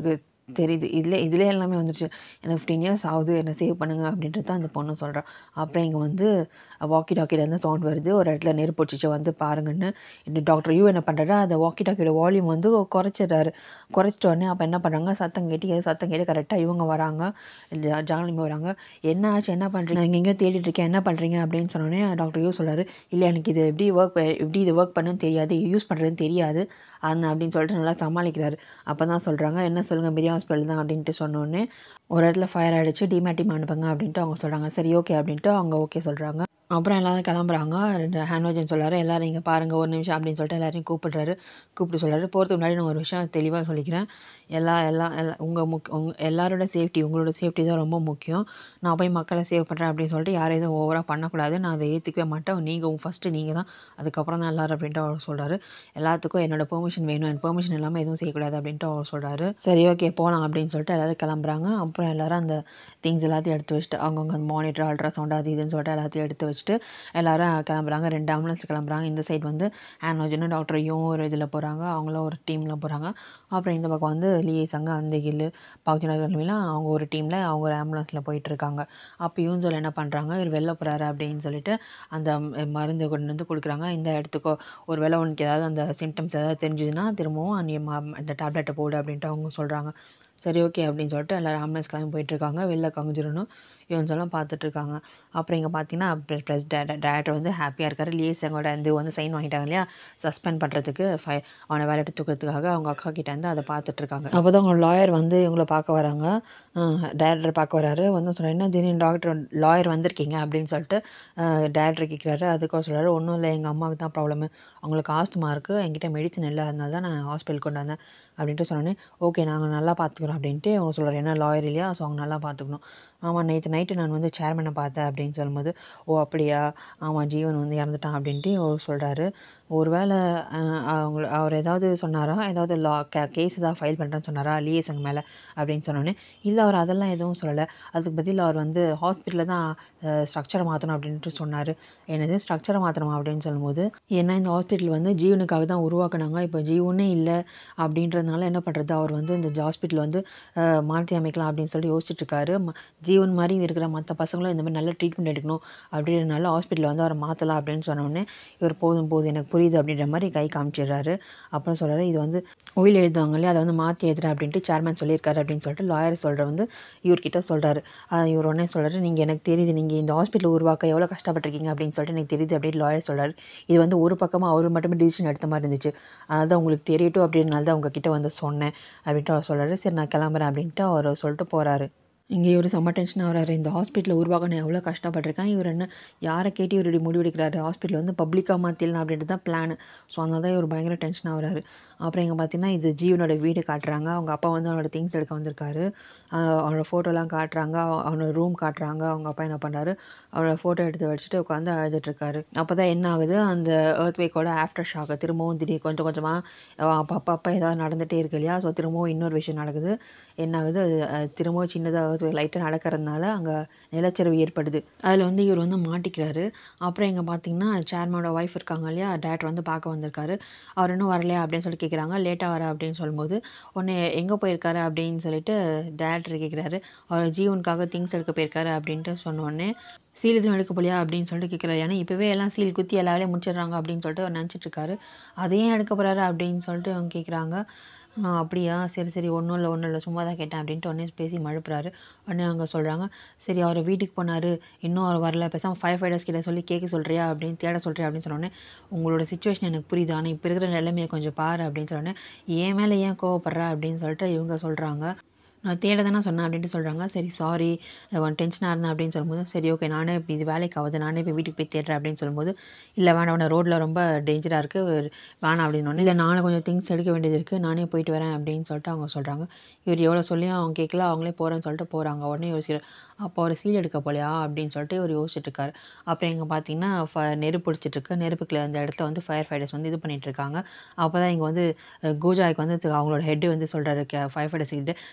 தெரியுது இதில் இதிலே எல்லாமே வந்துருச்சு எனக்கு ஃபிஃப்டீன் இயர்ஸ் ஆகுது என்னை சேவ் பண்ணுங்க அப்படின்றது தான் அந்த பொண்ணு சொல்கிறா அப்புறம் இங்கே வந்து வாக்கி டாக்கிலேருந்து சவுண்ட் வருது ஒரு இடத்துல நெருப்பு வச்சுச்சு வந்து பாருங்கன்னு இந்த டாக்டர் யூ என்ன பண்ணுறாரு அந்த வாக்கி டாக்கியோட வால்யூம் வந்து குறைச்சிடுறாரு குறைச்சிட்ட உடனே அப்போ என்ன பண்ணுறாங்க சத்தம் கேட்டு எது சத்தம் கேட்டு கரெக்டாக இவங்க வராங்க ஜா- ஜானலிங்க வராங்க என்ன ஆச்சு என்ன பண்ணுறீங்க நான் எங்கேயோ தேடிட்டு இருக்கேன் என்ன பண்ணுறீங்க அப்படின்னு சொன்னோடனே டாக்டர் யூ சொல்கிறாரு இல்லை எனக்கு இது எப்படி ஒர்க் எப்படி இது ஒர்க் பண்ணுன்னு தெரியாது யூஸ் பண்ணுறதுன்னு தெரியாது அந்த அப்படின்னு சொல்லிட்டு நல்லா சமாளிக்கிறாரு அப்போ தான் சொல்கிறாங்க என்ன சொல்லுங்கள் பெரிய ஹாஸ்பிட்டல் தான் அப்படின்ட்டு சொன்னோடனே ஒரு இடத்துல ஃபயர் ஆகிடுச்சு டிமேட்டிம் அனுப்புங்க அப்படின்ட்டு அவங்க சொல்கிறாங்க சரி ஓகே அப்படின்ட்டு அவங்க ஓகே சொல்கிறாங்க அப்புறம் எல்லாரும் கிளம்புறாங்க ரெண்டு ஹேண்ட்வாஜன் சொல்கிறாரு எல்லாரும் இங்கே பாருங்கள் ஒரு நிமிஷம் அப்படின்னு சொல்லிட்டு எல்லாரையும் கூப்பிடுறாரு கூப்பிட்டு சொல்கிறாரு போகிறதுக்கு முன்னாடி நான் ஒரு விஷயம் தெளிவாக சொல்லிக்கிறேன் எல்லா எல்லா எல்லா உங்கள் முக் உங்க எல்லாரோட சேஃப்டி உங்களோட சேஃப்டி தான் ரொம்ப முக்கியம் நான் போய் மக்களை சேவ் பண்ணுறேன் அப்படின்னு சொல்லிட்டு யாரும் எதுவும் ஓவராக பண்ணக்கூடாது நான் அதை ஏற்றுக்கவே மாட்டேன் நீங்கள் ஃபஸ்ட்டு நீங்கள் தான் அதுக்கப்புறம் தான் எல்லாரும் அப்படின்ட்டு அவர் சொல்கிறாரு எல்லாத்துக்கும் என்னோட பெர்மிஷன் வேணும் என் பெர்மிஷன் இல்லாமல் எதுவும் செய்யக்கூடாது அப்படின்ட்டு அவர் சொல்கிறாரு சரி ஓகே போகலாம் அப்படின்னு சொல்லிட்டு எல்லோரும் கிளம்புறாங்க அப்புறம் எல்லாரும் அந்த திங்ஸ் எல்லாத்தையும் எடுத்து வச்சுட்டு அவங்கவுங்க அந்த மானிட்டர் அல்ட்ராசவுண்ட் அது இதுன்னு சொல்லிட்டு எல்லாத்தையும் எடுத்து வச்சுட்டு எல்லாரும் கிளம்புறாங்க ரெண்டு ஆம்புலன்ஸ் கிளம்புறாங்க இந்த சைடு வந்து ஆனோஜனும் டாக்டரையும் ஒரு இதில் போகிறாங்க அவங்களும் ஒரு டீமில் போகிறாங்க அப்புறம் இந்த பக்கம் வந்து லிஏ சங்க அந்த கில்லு பாக்ஜனர்லாம் அவங்க ஒரு டீமில் அவங்க ஒரு ஆம்புலன்ஸில் போயிட்டுருக்காங்க அப்போ யூன்சோல் என்ன பண்ணுறாங்க இவர் வெளில போகிறாரு அப்படின்னு சொல்லிட்டு அந்த ம- மருந்து கொண்டு வந்து கொடுக்குறாங்க இந்த இடத்துக்கோ ஒரு வேளை உனக்கு ஏதாவது அந்த சிம்டம்ஸ் ஏதாவது தெரிஞ்சுதுன்னா திரும்பவும் நீ ம- இந்த டேப்லெட்டை போடு அப்படின்ட்டு அவங்க சொல்கிறாங்க சரி ஓகே அப்படின்னு சொல்லிட்டு எல்லோரும் ஆம்புலன்ஸ் கிளம்பி போயிட்டுருக்காங்க வெளில கங்கிச்சிடணும் இவன் சொல்ல பார்த்துட்ருக்காங்க அப்புறம் இங்கே பார்த்தீங்கன்னா ப்ளஸ் டேரக்டர் வந்து ஹாப்பியாக இருக்காரு லியேசங்கோட வந்து வந்து சைன் வாங்கிட்டாங்க இல்லையா சஸ்பெண்ட் பண்ணுறதுக்கு ஃபை அவனை வேலை எடுத்து தூக்கிறதுக்காக அவங்க அக்கா கிட்ட இருந்து அதை பார்த்துட்ருக்காங்க அப்போ தான் அவங்க லாயர் வந்து இவங்கள பார்க்க வராங்க டேரக்டர் பார்க்க வராரு வந்து சொல்கிறார் என்ன திடீர்னு டாக்டர் லாயர் வந்திருக்கீங்க அப்படின்னு சொல்லிட்டு டேரக்டர் கேட்குறாரு அதுக்கும் சொல்கிறாரு ஒன்றும் இல்லை எங்கள் அம்மாவுக்கு தான் ப்ராப்ளமு அவங்களுக்கு ஆஸ்துமா இருக்குது என்கிட்ட மெடிசன் இல்லை அதனால தான் நான் ஹாஸ்பிட்டல் கொண்டு வந்தேன் அப்படின்ட்டு சொன்னோன்னே ஓகே நாங்கள் நல்லா பார்த்துக்குறோம் அப்படின்ட்டு அவங்க சொல்கிறார் என்ன லாயர் இல்லையா ஸோ அவங்க நல்லா பார்த்துக்கணும் ஆமாம் நேற்று நைட்டு நான் வந்து சேர்மனை பார்த்தேன் அப்படின்னு சொல்லும்போது ஓ அப்படியா ஆமாம் ஜீவன் வந்து இறந்துட்டான் அப்படின்ட்டு அவர் சொல்கிறாரு ஒருவேளை அஹ், அவங்க அவர் ஏதாவது சொன்னாரா ஏதாவது லா கே கேஸ் ஏதாவது ஃபைல் பண்ணுறேன்னு சொன்னாரா லியேசங்க மேலே அப்படின்னு சொன்னோன்னே இல்லை அவர் அதெல்லாம் எதுவும் சொல்லலை அதுக்கு பதில் அவர் வந்து ஹாஸ்பிட்டலில் தான் ஸ்ட்ரக்சரை மாற்றணும் அப்படின்ட்டு சொன்னார் என்னது ஸ்ட்ரக்சரை மாற்றணும் அப்படின்னு சொல்லும்போது ஏன்னா இந்த ஹாஸ்பிட்டல் வந்து ஜீவனுக்காக தான் உருவாக்குனாங்க இப்போ ஜீவனே இல்லை அப்படின்றதுனால என்ன பண்ணுறது அவர் வந்து இந்த ஹாஸ்பிட்டல் வந்து அஹ், மாற்றி அமைக்கலாம் அப்படின்னு சொல்லி யோசிச்சுட்டு இருக்காரு ம- ஜீவன் மாதிரி இருக்கிற மற்ற பசங்களும் இந்த மாதிரி நல்ல ட்ரீட்மெண்ட் எடுக்கணும் அப்படின்றனால ஹாஸ்பிட்டலில் வந்து அவரை மாற்றலாம் அப்படின்னு சொன்னோடனே இவர் போதும் போதும் எனக்கு புரியுது அப்படின்ற மாதிரி கை காமிச்சிடுறாரு அப்புறம் சொல்கிறாரு இது வந்து ஒயில் எழுதுவாங்க இல்லையா அதை வந்து மாற்றி எழுதுறேன் அப்படின்ட்டு சேர்மன் சொல்லியிருக்காரு அப்படின்னு சொல்லிட்டு லாயர் சொல்கிற வந்து இவர்கிட்ட சொல்கிறாரு இவர் உடனே சொல்கிறாரு நீங்கள் எனக்கு தெரியுது நீங்கள் இந்த ஹாஸ்பிட்டல் உருவாக்க எவ்வளோ கஷ்டப்பட்டிருக்கீங்க அப்படின்னு சொல்லிட்டு எனக்கு தெரியுது அப்படின்னு லாயர் சொல்கிறாரு இது வந்து ஒரு பக்கமாக அவர் மட்டுமே டிசிஷன் எடுத்த மாதிரி இருந்துச்சு அதான் உங்களுக்கு தெரியட்டும் அப்படின்றனால தான் உங்ககிட்ட வந்து சொன்னேன் அப்படின்ட்டு அவர் சொல்கிறாரு சரி நான் கிளம்புறேன் அப்படின்ட்டு அவர் சொல்லிட்டு போகிறாரு இங்கே இவர் செம்ம டென்ஷன் ஆகிறாரு இந்த ஹாஸ்பிட்டலில் உருவாக்க நான் எவ்வளோ கஷ்டப்பட்டிருக்கேன் இவர் என்ன யாரை கேட்டு இவர் இப்படி முடிவெடுக்கிறாரு ஹாஸ்பிட்டல் வந்து பப்ளிக்காக மாற்றிடலாம் அப்படின்ட்டு தான் பிளான் ஸோ அதனால தான் இவர் பயங்கர டென்ஷன் ஆகுறாரு அப்புறம் இங்கே பார்த்தீங்கன்னா இது ஜீவனோட வீடு காட்டுறாங்க அவங்க அப்பா வந்து அவனோட திங்ஸ் எடுக்க வந்திருக்காரு ஆஹ் அவனோட ஃபோட்டோலாம் காட்டுறாங்க அவ- அவனோட ரூம் காட்டுறாங்க அவங்க அப்பா என்ன பண்ணுறாரு அவனோட ஃபோட்டோ எடுத்து வச்சுட்டு உட்காந்து அழுதுட்டு இருக்காரு அப்போ தான் என்ன ஆகுது அந்த ஏர்த்வேக்கோட ஆஃப்டர் ஷாக்கு திரும்பவும் திடீர் கொஞ்சம் கொஞ்சமாக அப்போ அப்போ அப்போ ஏதாவது நடந்துகிட்டே இருக்கு இல்லையா ஸோ திரும்பவும் இன்னொரு விஷயம் நடக்குது என்ன ஆகுது அது அஹ், திரும்பவும் சின்னதாக லைட்டாக நடக்கிறதுனால அங்கே நிலச்சரிவு ஏற்படுது அதில் வந்து இவர் வந்து மாட்டிக்கிறாரு அப்புறம் இங்கே பார்த்தீங்கன்னா சேர்மனோட ஒய்ஃப் இருக்காங்க இல்லையா டேரக்டர் வந்து பார்க்க வந்திருக்காரு அவர் இன்னும் வரலையா அப்படின்னு சொல்லி கேட்குறாங்க லேட்டாக வர அப்படின்னு சொல்லும்போது உடனே எங்கே போயிருக்காரு அப்படின்னு சொல்லிட்டு டேரக்டர் கேட்குறாரு அவர் ஜீவனுக்காக திங்ஸ் எடுக்க போயிருக்காரு அப்படின்ட்டு சொன்ன உடனே சீல் எதுவும் எடுக்க போலியா அப்படின்னு சொல்லிட்டு கேட்குறாரு ஏன்னா இப்போவே எல்லாம் சீல் குத்தி எல்லா வேலையும் முடிச்சிடுறாங்க அப்படின்னு சொல்லிட்டு அவர் நினச்சிட்டு இருக்காரு அதையும் எடுக்க போகிறாரு அப்படின்னு சொல்லிட்டு அவங்க கேட்குறாங்க "ஆ, அப்படியா சரி சரி ஒன்றும் இல்லை ஒன்றும் இல்லை சும்மா தான் கேட்டேன் அப்படின்ட்டு உடனே பேசி மழுப்புறாரு உடனே அவங்க சொல்கிறாங்க சரி அவர் வீட்டுக்கு போனார் இன்னும் அவர் வரல பேசாமல் ஃபைவ் ஃபைடர்ஸ் கிட்ட சொல்லி கேட்க சொல்கிறியா அப்படின்னு தேட சொல்கிறியா அப்படின்னு சொன்னோடனே உங்களோட சுச்சுவேஷன் எனக்கு புரியுது ஆனால் இப்போ இருக்கிற நிலைமையை கொஞ்சம் பாரு அப்படின்னு சொன்னோடனே ஏன் மேலே ஏன் கோவப்படுற அப்படின்னு சொல்லிட்டு இவங்க சொல்கிறாங்க நான் தேட தானே சொன்னேன் அப்படின்ட்டு சொல்கிறாங்க சரி சாரி கொஞ்சம் டென்ஷனாக இருந்தேன் அப்படின்னு சொல்லும்போது சரி ஓகே நானே இப்போ இது வேலைக்கு ஆகுது நானே இப்போ வீட்டுக்கு போய் தேடுறேன் அப்படின்னு சொல்லும்போது இல்லை வேண்டாம் வேண்டாம் ரோட்டில் ரொம்ப டேஞ்சராக இருக்குது வேணாம் அப்படின்னு இல்லை நானும் கொஞ்சம் திங்ஸ் எடுக்க வேண்டியது இருக்குது நானே போயிட்டு வரேன் அப்படின்னு சொல்லிட்டு அவங்க சொல்கிறாங்க இவர் எவ்வளோ சொல்லியும் அவங்க கேட்கல அவங்களே போகிறேன்னு சொல்லிட்டு போகிறாங்க உடனே யோசிக்கிறார் அப்போ அவர் சீல் எடுக்க போலையா அப்படின்னு சொல்லிட்டு இவர் யோசிச்சுட்டு இருக்காரு அப்புறம் இங்கே பார்த்தீங்கன்னா ஃப நெருப்பு பிடிச்சிட்டு இருக்கு நெருப்புக்குள்ள அந்த இடத்துல வந்து ஃபயர் ஃபைட்டர்ஸ் வந்து இது பண்ணிட்டு இருக்காங்க அப்போ தான் இங்கே வந்து அஹ், கூஜாய்க்கு வந்து து- அவங்களோட ஹெட்டு வந்து சொல்கிறாரு ஃபயர் ஃபைட்டர்ஸ் கிட்ட நான் தான்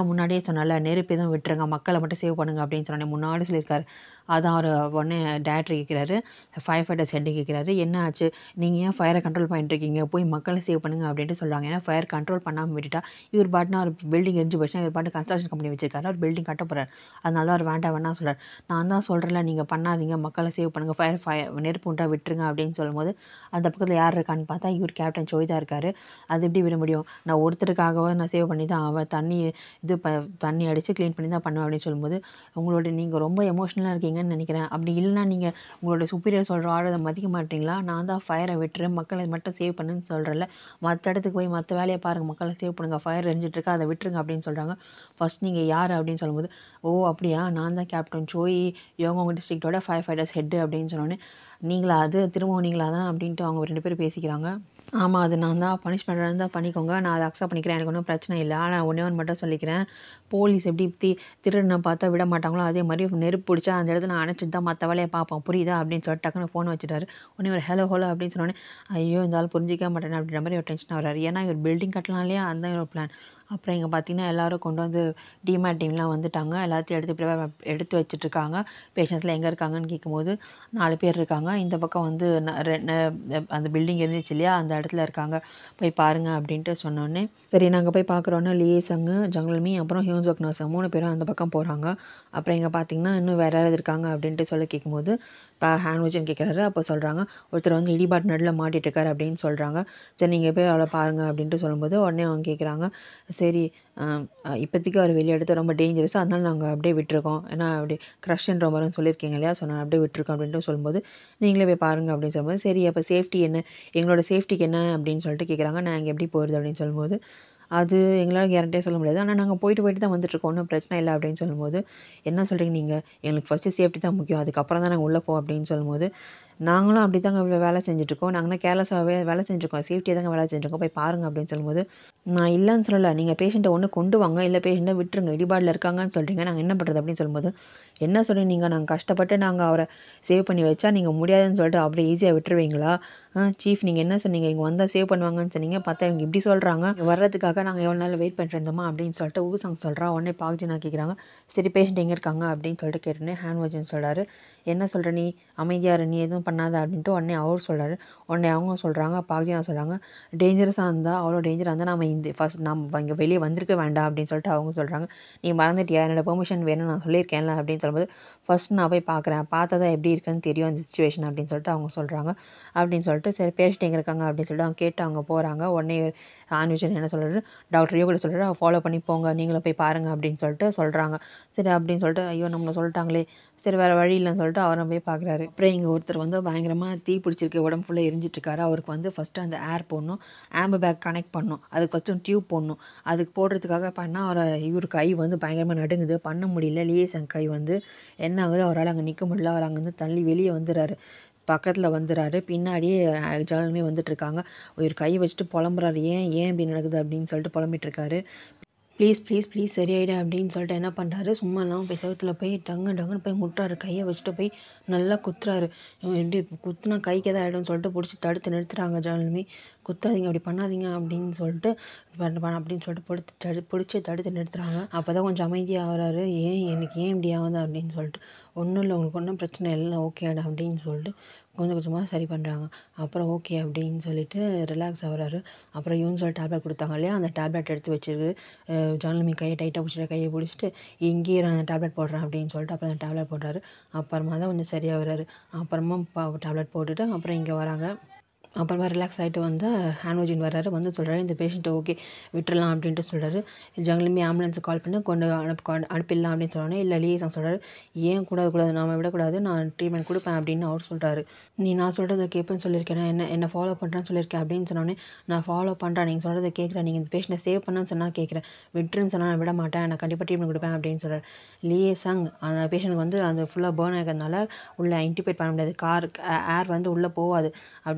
தான் முன்னாடியே சொன்னேன்ல நெருப்பு எதுவும் விட்டுருங்க மக்களை மட்டும் சேவ் பண்ணுங்க அப்படின்னு சொன்னேன் முன்னாடி சொல்லியிருக்காரு அதான் அவர் உடனே டேரக்டர் கேட்குறாரு ஃபயர் ஃபைட்டர்ஸ் ஹெட்டு கேட்குறாரு என்ன ஆச்சு நீங்கள் ஏன் ஃபயரை கண்ட்ரோல் பண்ணிட்டு இருக்கீங்க போய் மக்களை சேவ் பண்ணுங்க அப்படின்ட்டு சொல்கிறாங்க ஏன்னா ஃபயர் கண்ட்ரோல் பண்ணாமல் விட்டுட்டா இவர் பாட்டுனா ஒரு பில்டிங் எரிஞ்சு போச்சுன்னா இவர் பாட்டு கன்ஸ்ட்ரக்ஷன் கம்பெனி வச்சிருக்காரு அவர் பில்டிங் கட்ட போகிறார் அதனால தான் அவர் வேண்டாம் வேணாம் சொல்கிறார் நான் தான் சொல்கிறேன்ல நீங்கள் பண்ணாதீங்க மக்களை சேவ் பண்ணுங்கள் ஃபயர் ஃபயர் நெருப்பு உண்டா விட்டுருங்க அப்படின்னு சொல்லும்போது அந்த பக்கத்தில் யார் இருக்கான்னு பார்த்தா இவர் கேப்டன் ஜோய் தான் இருக்கார் அது எப்படி விட முடியும் நான் ஒருத்தருக்காகவே நான் சேவ் பண்ணி தான் அவன் தண்ணி இது ப தண்ணி அடித்து க்ளீன் பண்ணி தான் பண்ணுவேன் அப்படின்னு சொல்லும்போது உங்களோட நீங்கள் ரொம்ப எமோஷ்னலாக இருக்கீங்கன்னு நினைக்கிறேன் அப்படி இல்லைனா நீங்கள் உங்களோட சுப்பீரியர் சொல்கிற ஆர்டரை மதிக்க மாட்டீங்களா நான் தான் ஃபயரை விட்டுரு மக்களை மட்டும் சேவ் பண்ணுன்னு சொல்கிறேன்ல மற்ற இடத்துக்கு போய் மற்ற வேலையை பாருங்கள் மக்களை சேவ் பண்ணுங்கள் ஃபயர் எரிஞ்சிட்ருக்கு அதை விட்டுருங்க அப்படின்னு சொல்கிறாங்க ஃபஸ்ட் நீங்கள் யார் அப்படின்னு சொல்லும்போது ஓ அப்படியா நான் தான் கேப்டன் ஜோய் யோகோங்க டிஸ்ட்ரிக்டோட ஃபயர் ஃபைட்டர்ஸ் ஹெட்டு அப்படின்னு சொன்னோன்னே நீங்களா அது திரும்பவும் நீங்களா தான் அப்படின்ட்டு அவங்க ரெண்டு பேரும் பேசிக்கிறாங்க ஆமாம் அது நான் தான் பனிஷ்மெண்ட் இருந்தால் பண்ணிக்கோங்க நான் அதை அக்செப்ட் பண்ணிக்கிறேன் எனக்கு ஒன்றும் பிரச்சனை இல்லை ஆனால் ஒன்றே ஒன்று மட்டும் சொல்லிக்கிறேன் போலீஸ் எப்படி தி திருடனை பார்த்தா விட மாட்டாங்களோ அதே மாதிரி நெருப்பு பிடிச்சா அந்த இடத்துல நான் அணைச்சிட்டு தான் மற்ற வேலையை பார்ப்போம் புரியுதா அப்படின்னு சொல்லிட்டு டக்குன்னு ஃபோன் வச்சுட்டாரு உடனே ஒரு ஹலோ ஹலோ அப்படின்னு சொன்னோன்னே ஐயோ இந்த ஆள் புரிஞ்சிக்க மாட்டேன் அப்படின்ற மாதிரி ஒரு டென்ஷன் வர்றாரு ஏன்னா இவர் பில்டிங் கட்டலாம் இல்லையா அந்த ஒரு பிளான் அப்புறம் இங்கே பார்த்தீங்கன்னா எல்லோரும் கொண்டு வந்து டிமேட் டீம்லாம் வந்துட்டாங்க எல்லாத்தையும் எடுத்து ப்ரிப்பேர் எடுத்து வச்சுட்ருக்காங்க பேஷண்ட்ஸ்லாம் எங்கே இருக்காங்கன்னு கேட்கும்போது நாலு பேர் இருக்காங்க இந்த பக்கம் வந்து ந- ரெ- ந- அந்த பில்டிங் இருந்துச்சு இல்லையா அந்த இடத்துல இருக்காங்க போய் பாருங்க அப்படின்ட்டு சொன்னோடனே சரி நாங்கள் போய் பார்க்குறோன்னு லியேசங்கு ஜங்கல்மி அப்புறம் ஹியூன்ஸ் நர்சங் மூணு பேரும் அந்த பக்கம் போகிறாங்க அப்புறம் இங்கே பார்த்தீங்கன்னா இன்னும் வேறு யாராவது இருக்காங்க அப்படின்ட்டு சொல்லி கேட்கும்போது இப்போ ஹேண்ட்விஜன் கேட்குறாரு அப்போ சொல்கிறாங்க ஒருத்தர் வந்து இடிபாட் நடுவில் மாட்டிட்டு இருக்காரு அப்படின்னு சொல்கிறாங்க சரி நீங்கள் போய் அவளை பாருங்க அப்படின்ட்டு சொல்லும்போது உடனே அவங்க கேட்குறாங்க சரி ஆம், அஹ் இப்போதைக்கு அவர் வெளியே எடுத்து ரொம்ப டேஞ்சரஸ் அதனால நாங்கள் அப்படியே விட்டுருக்கோம் ஏன்னா அப்படி க்ரஷ்ன்ற மாதிரி சொல்லியிருக்கீங்க இல்லையா ஸோ நான் அப்படியே விட்டுருக்கோம் அப்படின்ட்டு சொல்லும்போது நீங்களே போய் பாருங்க அப்படின்னு சொல்லும்போது சரி அப்போ சேஃப்டி என்ன எங்களோட சேஃப்டிக்கு என்ன அப்படின்னு சொல்லிட்டு கேட்குறாங்க நான் இங்கே எப்படி போகிறது அப்படின்னு சொல்லும்போது அது எங்களால் கேரண்டியாக சொல்ல முடியாது ஆனால் நாங்கள் போயிட்டு போயிட்டு தான் வந்துட்டுருக்கோம் ஒன்றும் பிரச்சனை இல்லை அப்படின்னு சொல்லும்போது என்ன சொல்கிறீங்க நீங்கள் எங்களுக்கு ஃபஸ்ட்டு சேஃப்டி தான் முக்கியம் அதுக்கப்புறம் தான் நாங்கள் உள்ளே போவோம் அப்படின்னு சொல்லும்போது நாங்களும் அப்படி தாங்க வே- வேலை செஞ்சுட்ருக்கோம் நாங்கள் கேர்லெஸ்ஸாகவே வேலை செஞ்சுருக்கோம் சேஃப்டியாக தாங்க வேலை செஞ்சுருக்கோம் போய் பாருங்க அப்படின்னு சொல்லும்போது நான் இல்லைன்னு சொல்லலை நீங்கள் பேஷண்ட்டை ஒன்று கொண்டு வாங்க இல்லை பேஷண்ட்டை விட்டுருங்க இடிபாடில் இருக்காங்கன்னு சொல்கிறீங்க நாங்கள் என்ன பண்ணுறது அப்படின்னு சொல்லும்போது என்ன சொல்கிறீங்க நீங்கள் நாங்கள் கஷ்டப்பட்டு நாங்கள் அவரை சேவ் பண்ணி வச்சா நீங்கள் முடியாதுன்னு சொல்லிட்டு அப்படியே ஈஸியாக விட்டுருவீங்களா சீஃப் நீங்கள் என்ன சொன்னீங்க இங்கே வந்தால் சேவ் பண்ணுவாங்கன்னு சொன்னீங்க பார்த்தா இவங்க இப்படி சொல்கிறாங்க வர்றதுக்காக நாங்கள் எவ்வளோ நாள் வெயிட் பண்ணிருந்தோமா அப்படின்னு சொல்லிட்டு ஊசங் சொல்கிறா உடனே பாக்ஜினா கேட்குறாங்க சரி பேஷண்ட் எங்கே இருக்காங்க அப்படின்னு சொல்லிட்டு கேட்டோன்னே ஹேண்ட் வாஜன் சொல்கிறாரு என்ன சொல்கிற நீ அமைதியாக இரு, நீ எதுவும் பண்ணாத அப்படின்ட்டு உடனே அவர் சொல்கிறாரு உடனே அவங்க சொல்கிறாங்க பாக்ஜினா சொல்கிறாங்க டேஞ்சரஸாக இருந்தால் அவ்வளோ டேஞ்சராக இருந்தால் நம்ம இந்த ஃபஸ்ட் நம்ம இங்கே வெளியே வந்திருக்க வேண்டாம் அப்படின்னு சொல்லிட்டு அவங்க சொல்கிறாங்க நீ மறந்துட்டியா என்னோட பெர்மிஷன் வேணும் நான் சொல்லியிருக்கேன்ல அப்படின்னு சொல்லும்போது ஃபஸ்ட் நான் போய் பார்க்குறேன் பார்த்தா எப்படி இருக்குன்னு தெரியும் அந்த சுச்சுவேஷன் அப்படின்னு சொல்லிட்டு அவங்க சொல்கிறாங்க அப்படின்னு சொல்லிட்டு சரி பேஷண்ட் எங்கே இருக்காங்க அப்படின்னு சொல்லிட்டு அவங்க கேட்டு அவங்க போகிறாங்க உடனே ஆன்விஷன் என்ன சொல்கிறாரு டாக்டர் யோகா சொல்கிறாரு ஃபாலோ பண்ணி போங்க நீங்களும் போய் பாருங்க அப்படின்னு சொல்லிட்டு சொல்கிறாங்க சரி அப்படின்னு சொல்லிட்டு ஐயோ நம்மளை சொல்லிட்டாங்களே சரி வேறு வழி இல்லைன்னு சொல்லிட்டு அவரை போய் பார்க்குறாரு அப்புறம் இங்கே ஒருத்தர் வந்து பயங்கரமாக தீ பிடிச்சிருக்கு உடம்பு ஃபுல்லாக எரிஞ்சிட்டு இருக்காரு அவருக்கு வந்து ஃபஸ்ட்டு அந்த ஏர் போடணும் ஆம்பு பேக் கனெக்ட் பண்ணணும் அதுக்கு ஃபஸ்ட்டு டியூப் போடணும் அதுக்கு போடுறதுக்காக பண்ணால் அவரை இவர் கை வந்து பயங்கரமாக நடுங்குது பண்ண முடியல லியேசன் கை வந்து என்ன ஆகுது அவரால் அங்கே நிற்க முடியல அவர் அங்கேருந்து தள்ளி வெளியே வந்துடுறாரு பக்கத்தில் வந்துடுறாரு பின்னாடியே ஜாலுமே வந்துட்டுருக்காங்க இவர் கை வச்சுட்டு புலம்புறாரு ஏன் ஏன் இப்படி நடக்குது அப்படின்னு சொல்லிட்டு புலம்பிட்டு இருக்காரு ப்ளீஸ் ப்ளீஸ் ப்ளீஸ் சரியாயிடு அப்படின்னு சொல்லிட்டு என்ன பண்ணுறாரு சும்மா இல்லாமல் போய் செவுத்துல போய் டங்கு டங்குன்னு போய் முட்டுறாரு கையை வச்சுட்டு போய் நல்லா குத்துறாரு இவன் எப்படி குத்துனா கைக்கு எதாவது ஆகிடும்னு சொல்லிட்டு பிடிச்சி தடுத்து நிறுத்துறாங்க ஜாலுமே குத்தாதீங்க அப்படி பண்ணாதீங்க அப்படின்னு சொல்லிட்டு பண்ண பண்ண அப்படின்னு சொல்லிட்டு பிடிச்சி தடு பிடிச்சி தடுத்து நிறுத்துறாங்க அப்போ தான் கொஞ்சம் அமைதியாக ஆகிறாரு ஏன் எனக்கு ஏன் இப்படி ஆகுது அப்படின்னு சொல்லிட்டு ஒன்றும் இல்லை உங்களுக்கு ஒன்றும் பிரச்சனை இல்லை ஓகேடா அப்படின்னு சொல்லிட்டு கொஞ்சம் கொஞ்சமாக சரி பண்ணுறாங்க அப்புறம் ஓகே அப்படின்னு சொல்லிட்டு ரிலாக்ஸ் ஆகுறாரு அப்புறம் யூன்சல் டேப்லெட் கொடுத்தாங்க இல்லையா அந்த டேப்லெட் எடுத்து வச்சிருக்கு ஜானலமி கையை டைட்டாக பிடிச்சிட்டு கையை பிடிச்சிட்டு இங்கேயே நான் அந்த டேப்லெட் போடுறேன் அப்படின்னு சொல்லிட்டு அப்புறம் அந்த டேப்லெட் போடுறாரு அப்புறமா தான் கொஞ்சம் சரியாக வர்றாரு அப்புறமா டேப்லெட் போட்டுட்டு அப்புறம் இங்கே வராங்க அப்புறமா ரிலாக்ஸ் ஆகிட்டு வந்து ஹேண்ட்வாஜின் வர்றாரு வந்து சொல்கிறாரு இந்த பேஷண்ட்டை ஓகே விட்டுறலாம் அப்படின்ட்டு சொல்கிறாரு ஜங்கலுமே ஆம்புலன்ஸுக்கு கால் பண்ணி கொண்டு அனுப்பு கொண்டு அனுப்பிடலாம் அப்படின்னு சொன்னோன்னே இல்லை லியேசன் சொல்கிறாரு ஏன் கூடாது கூடாது நாம விடக்கூடாது நான் ட்ரீட்மெண்ட் கொடுப்பேன் அப்படின்னு அவர் சொல்கிறாரு நீ நான் சொல்கிறத கேட்பேன்னு சொல்லியிருக்கேன் என்ன என்ன ஃபாலோ பண்ணுறேன்னு சொல்லியிருக்கேன் அப்படின்னு சொன்னோன்னே நான் ஃபாலோ பண்ணுறேன் நீங்கள் சொல்கிறத கேட்குறேன் நீங்கள் இந்த பேஷண்ட்டை சேவ் பண்ணேன்னு சொன்னால் கேட்குறேன் விட்டுருன்னு சொன்னால் நான் விட மாட்டேன் நான் கண்டிப்பாக ட்ரீட்மெண்ட் கொடுப்பேன் அப்படின்னு சொல்கிறார் லியேசங் அந்த பேஷண்ட்டுக்கு வந்து அந்த ஃபுல்லாக பேர்ன் ஆகிறதுனால உள்ளே இன்டிபேட் பண்ண முடியாது கார் ஏர் வந்து உள்ளே போகாது அப்படின்னு சொல்லி மூச்சு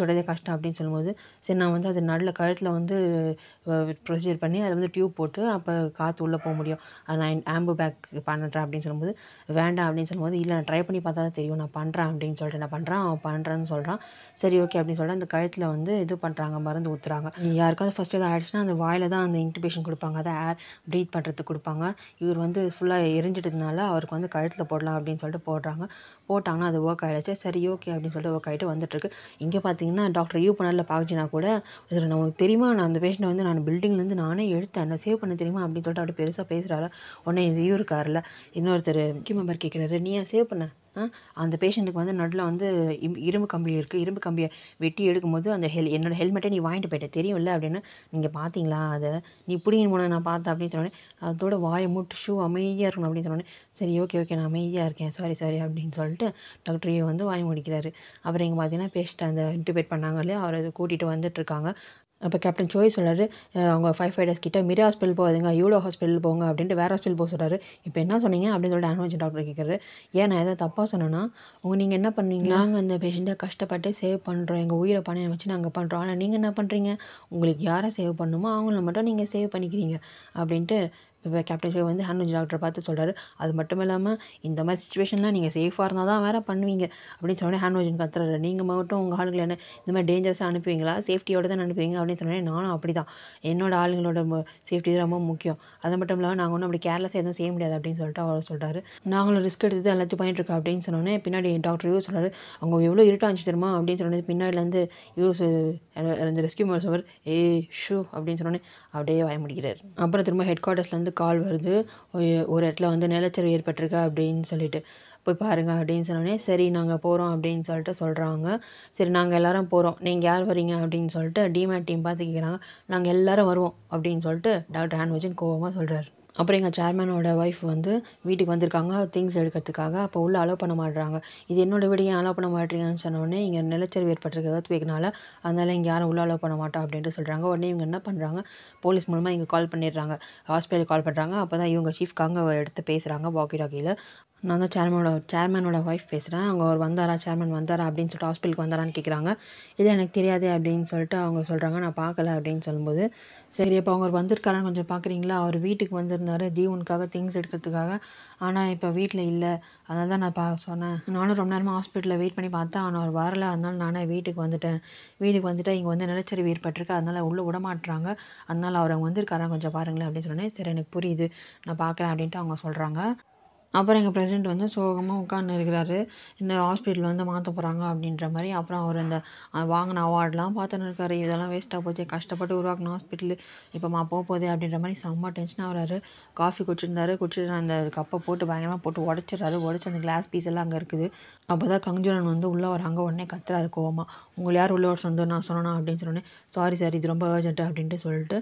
விடதே கஷ்டம் அப்படின்னு சொல்லும்போது சரி நான் வந்து அது நடுவில் கழுத்தில் வந்து ப்ரொசீஜர் பண்ணி அதில் வந்து டியூப் போட்டு அப்போ காற்று உள்ளே போக முடியும் அது நான் ஆம்பு பேக் பண்ணுறேன் அப்படின்னு சொல்லும்போது வேண்டாம் அப்படின்னு சொல்லும்போது இல்லை நான் ட்ரை பண்ணி பார்த்தா தான் தெரியும் நான் பண்ணுறேன் அப்படின்னு சொல்லிட்டு என்ன பண்ணுறான் அவன் பண்ணுறேன்னு சொல்கிறான் சரி ஓகே அப்படின்னு சொல்லிட்டு அந்த கழுத்தில் வந்து இது பண்ணுறாங்க மருந்து ஊற்றுறாங்க யாருக்காவது ஃபஸ்ட்டு எதாவது ஆயிடுச்சுன்னா அந்த வாயில் தான் அந்த இன்டிபேஷன் கொடுப்பாங்க அதை ஏர் ப்ரீத் பண்ணுறதுக்கு கொடுப்பாங்க இவர் வந்து ஃபுல்லாக எரிஞ்சிட்டதுனால அவருக்கு வந்து கழுத்தில் போடலாம் அப்படின்னு சொல்லிட்டு போடுறாங்க போட்டாங்கன்னா அது ஒர்க் ஆகிடுச்சு சரி ஓகே அப்படின்னு சொல்லிட்டு ஒர்க் ஆகிட்டு வந்துட்டுருக்கு இங்கே பார்த்தீங்கன்னா டாக்டர் யூ பண்ணல பார்த்துச்சுனா கூட இதில் நான் உனக்கு தெரியுமா நான் அந்த பேஷண்ட்டை வந்து நான் பில்டிங்லேருந்து நானே எடுத்தேன் என்ன சேவ் பண்ண தெரியுமா அப்படின்னு சொல்லிட்டு அப்படி பெருசாக பேசுகிறாரு உடனே இது இவரு இருக்கார்ல இன்னொருத்தர் முக்கிய மெம்பர் கேட்குறாரு நீ ஏன் சேவ் பண்ண ஆ அந்த பேஷண்ட்டுக்கு வந்து நடுவில் வந்து இம் இரும்பு கம்பி இருக்குது இரும்பு கம்பியை வெட்டி எடுக்கும்போது அந்த ஹெல் என்னோடய ஹெல்மெட்டை நீ வாங்கிட்டு போயிட்ட தெரியும்ல அப்படின்னு நீங்கள் பார்த்தீங்களா அதை நீ பிடிங்கின்னு போன நான் பார்த்தேன் அப்படின்னு சொன்னோடனே அதோட வாயை மூட்டு ஷூ அமைதியாக இருக்கணும் அப்படின்னு சொன்னோடனே சரி ஓகே ஓகே நான் அமைதியாக இருக்கேன் சாரி சாரி அப்படின்னு சொல்லிட்டு டாக்டர் யூ வந்து வாய் முடிக்கிறாரு அப்புறம் இங்கே பார்த்தீங்கன்னா பேஷண்ட் அந்த இன்டிபேட் பண்ணாங்க இல்லையா அவரை கூட்டிகிட்டு வந்துட்டுருக்காங்க அப்போ கேப்டன் சோய் சொல்கிறாரு அவங்க ஃபைவ் ஃபைட்டர்ஸ் கிட்ட மிரி ஹாஸ்பிட்டல் போகாதுங்க யூலோ ஹாஸ்பிட்டல் போங்க அப்படின்ட்டு வேறு ஹாஸ்பிட்டல் போக சொல்கிறாரு இப்போ என்ன சொன்னீங்க அப்படின்னு சொல்லிட்டு ஆனோஜ் டாக்டர் கேட்குறாரு ஏன் நான் எதாவது தப்பாக சொன்னேன்னா உங்கள் நீங்கள் என்ன பண்ணுவீங்க நாங்கள் அந்த பேஷண்ட்டை கஷ்டப்பட்டு சேவ் பண்ணுறோம் எங்கள் உயிரை பணையம் வச்சு நாங்கள் பண்ணுறோம் ஆனால் நீங்கள் என்ன பண்ணுறீங்க உங்களுக்கு யாரை சேவ் பண்ணணுமோ அவங்கள மட்டும் நீங்கள் சேவ் பண்ணிக்கிறீங்க அப்படின்ட்டு இப்போ கேப்டன் ஷோ வந்து ஹனுஜ் டாக்டரை பார்த்து சொல்கிறாரு அது மட்டும் இல்லாமல் இந்த மாதிரி சுச்சுவேஷன்லாம் நீங்கள் சேஃபாக இருந்தால் தான் வேறு பண்ணுவீங்க அப்படின்னு சொன்னே ஹனுஜன் கத்துறாரு நீங்கள் மட்டும் உங்கள் ஆளுங்களை என்ன இந்த மாதிரி டேஞ்சரஸாக அனுப்புவீங்களா சேஃப்டியோட தான் அனுப்புவீங்க அப்படின்னு சொன்னேன் நானும் அப்படி தான் என்னோட ஆளுங்களோட சேஃப்டி ரொம்ப முக்கியம் அது மட்டும் இல்லாமல் நாங்கள் ஒன்றும் அப்படி கேர்லெஸ்ஸாக எதுவும் செய்ய முடியாது அப்படின்னு சொல்லிட்டு அவர் சொல்கிறாரு நாங்களும் ரிஸ்க் எடுத்து எல்லாத்தையும் பண்ணிட்டு இருக்கோம் அப்படின்னு சொன்னோன்னே பின்னாடி டாக்டர் யூ சொல்கிறாரு அவங்க எவ்வளோ இருட்டாக இருந்துச்சு தெரியுமா அப்படின்னு சொன்னது பின்னாடிலேருந்து யூஸ் அந்த ரெஸ்கியூ மருத்துவர் ஏ ஷூ அப்படின்னு சொன்னோன்னே அப்படியே வாய முடிக்கிறார் அப்புறம் திரும்ப ஹெட் குவார்ட்டர்ஸ்லேருந்து கால் வருது ஒரு- ஒரு இடத்துல வந்து நிலச்சரிவு ஏற்பட்டிருக்கு அப்படின்னு சொல்லிட்டு போய் பாருங்க அப்படின்னு சொன்னோடனே சரி நாங்கள் போகிறோம் அப்படின்னு சொல்லிட்டு சொல்கிறாங்க சரி நாங்கள் எல்லாரும் போகிறோம் நீங்கள் யார் வரீங்க அப்படின்னு சொல்லிட்டு டிமேட் டீம் பார்த்து கேட்குறாங்க நாங்கள் எல்லாரும் வருவோம் அப்படின்னு சொல்லிட்டு டாக்டர் ஹான்வஜன் கோவமாக சொல்கிறார் அப்புறம் எங்கள் சேர்மனோட ஒய்ஃப் வந்து வீட்டுக்கு வந்திருக்காங்க திங்ஸ் எடுக்கிறதுக்காக அப்போ உள்ளே அலோவ் பண்ண மாட்றாங்க இது என்னோட வீடு ஏன் அலோவ் பண்ண மாட்டீங்கன்னு சொன்னோடனே இங்கே நிலச்சரிவு ஏற்பட்டிருக்கு earthquake-னால அதனால இங்கே யாரும் உள்ளே அலோவ் பண்ண மாட்டோம் அப்படின்ட்டு சொல்கிறாங்க உடனே இவங்க என்ன பண்ணுறாங்க போலீஸ் மூலமாக இங்கே கால் பண்ணிடுறாங்க ஹாஸ்பிட்டல் கால் பண்ணுறாங்க அப்போ தான் இவங்க சீஃப்காங்க எடுத்து பேசுகிறாங்க வாக்கி டாக்கியில் நான் தான் சேர்மனோட சேர்மனோட ஒய்ஃப் பேசுகிறேன் அவங்க அவர் வந்தாரா சேர்மன் வந்தாரா அப்படின்னு சொல்லிட்டு ஹாஸ்பிட்டலுக்கு வந்தாரான்னு கேட்குறாங்க இல்லை எனக்கு தெரியாது அப்படின்னு சொல்லிட்டு அவங்க சொல்கிறாங்க நான் பார்க்கல அப்படின்னு சொல்லும்போது சரி அப்போ அவங்க வந்திருக்காரான்னு கொஞ்சம் பார்க்குறீங்களா அவர் வீட்டுக்கு வந்திருந்தாரு தீவனுக்காக திங்ஸ் எடுக்கிறதுக்காக ஆனால் இப்போ வீட்டில் இல்லை அதனால தான் நான் பா சொன்னேன் நானும் ரொம்ப நேரமாக ஹாஸ்பிட்டலில் வெயிட் பண்ணி பார்த்தேன் ஆனால் அவர் வரல அதனால நானே வீட்டுக்கு வந்துட்டேன் வீட்டுக்கு வந்துட்டு இங்கே வந்து நிலச்சரிவு ஏற்பட்டிருக்கு அதனால உள்ளே விட மாட்டுறாங்க அதனால அவர் அங்கே வந்திருக்காரா கொஞ்சம் பாருங்களேன் அப்படின்னு சொன்னேன் சரி எனக்கு புரியுது நான் பார்க்குறேன் அப்படின்ட்டு அவங்க சொல்கிறாங்க அப்புறம் எங்கள் பிரசிடெண்ட் வந்து சோகமாக உட்கார்ந்து இருக்கிறாரு இந்த ஹாஸ்பிட்டல் வந்து மாற்ற போகிறாங்க அப்படின்ற மாதிரி அப்புறம் அவர் இந்த அஹ், வாங்கின அவார்ட்லாம் பார்த்துன்னு இருக்காரு இதெல்லாம் வேஸ்ட்டாக போச்சு கஷ்டப்பட்டு உருவாக்கின ஹாஸ்பிட்டலு இப்போ மா போக போதே அப்படின்ற மாதிரி செம்ம டென்ஷனாக வராரு காஃபி குடிச்சிருந்தாரு குடிச்சிட்டு அந்த கப்பை போட்டு பயங்கரமாக போட்டு உடச்சிடுறாரு உடச்சி அந்த கிளாஸ் பீஸ் எல்லாம் அங்கே இருக்குது அப்போ தான் கங்ஜூரன் வந்து உள்ளே வராங்க உடனே கத்துறாரு கோவமா உங்களை யார் உள்ளே வர சொந்தம் நான் சொன்னேனா அப்படின்னு சொன்னேன் சாரி சார் இது ரொம்ப அர்ஜென்ட்டு அப்படின்ட்டு சொல்லிட்டு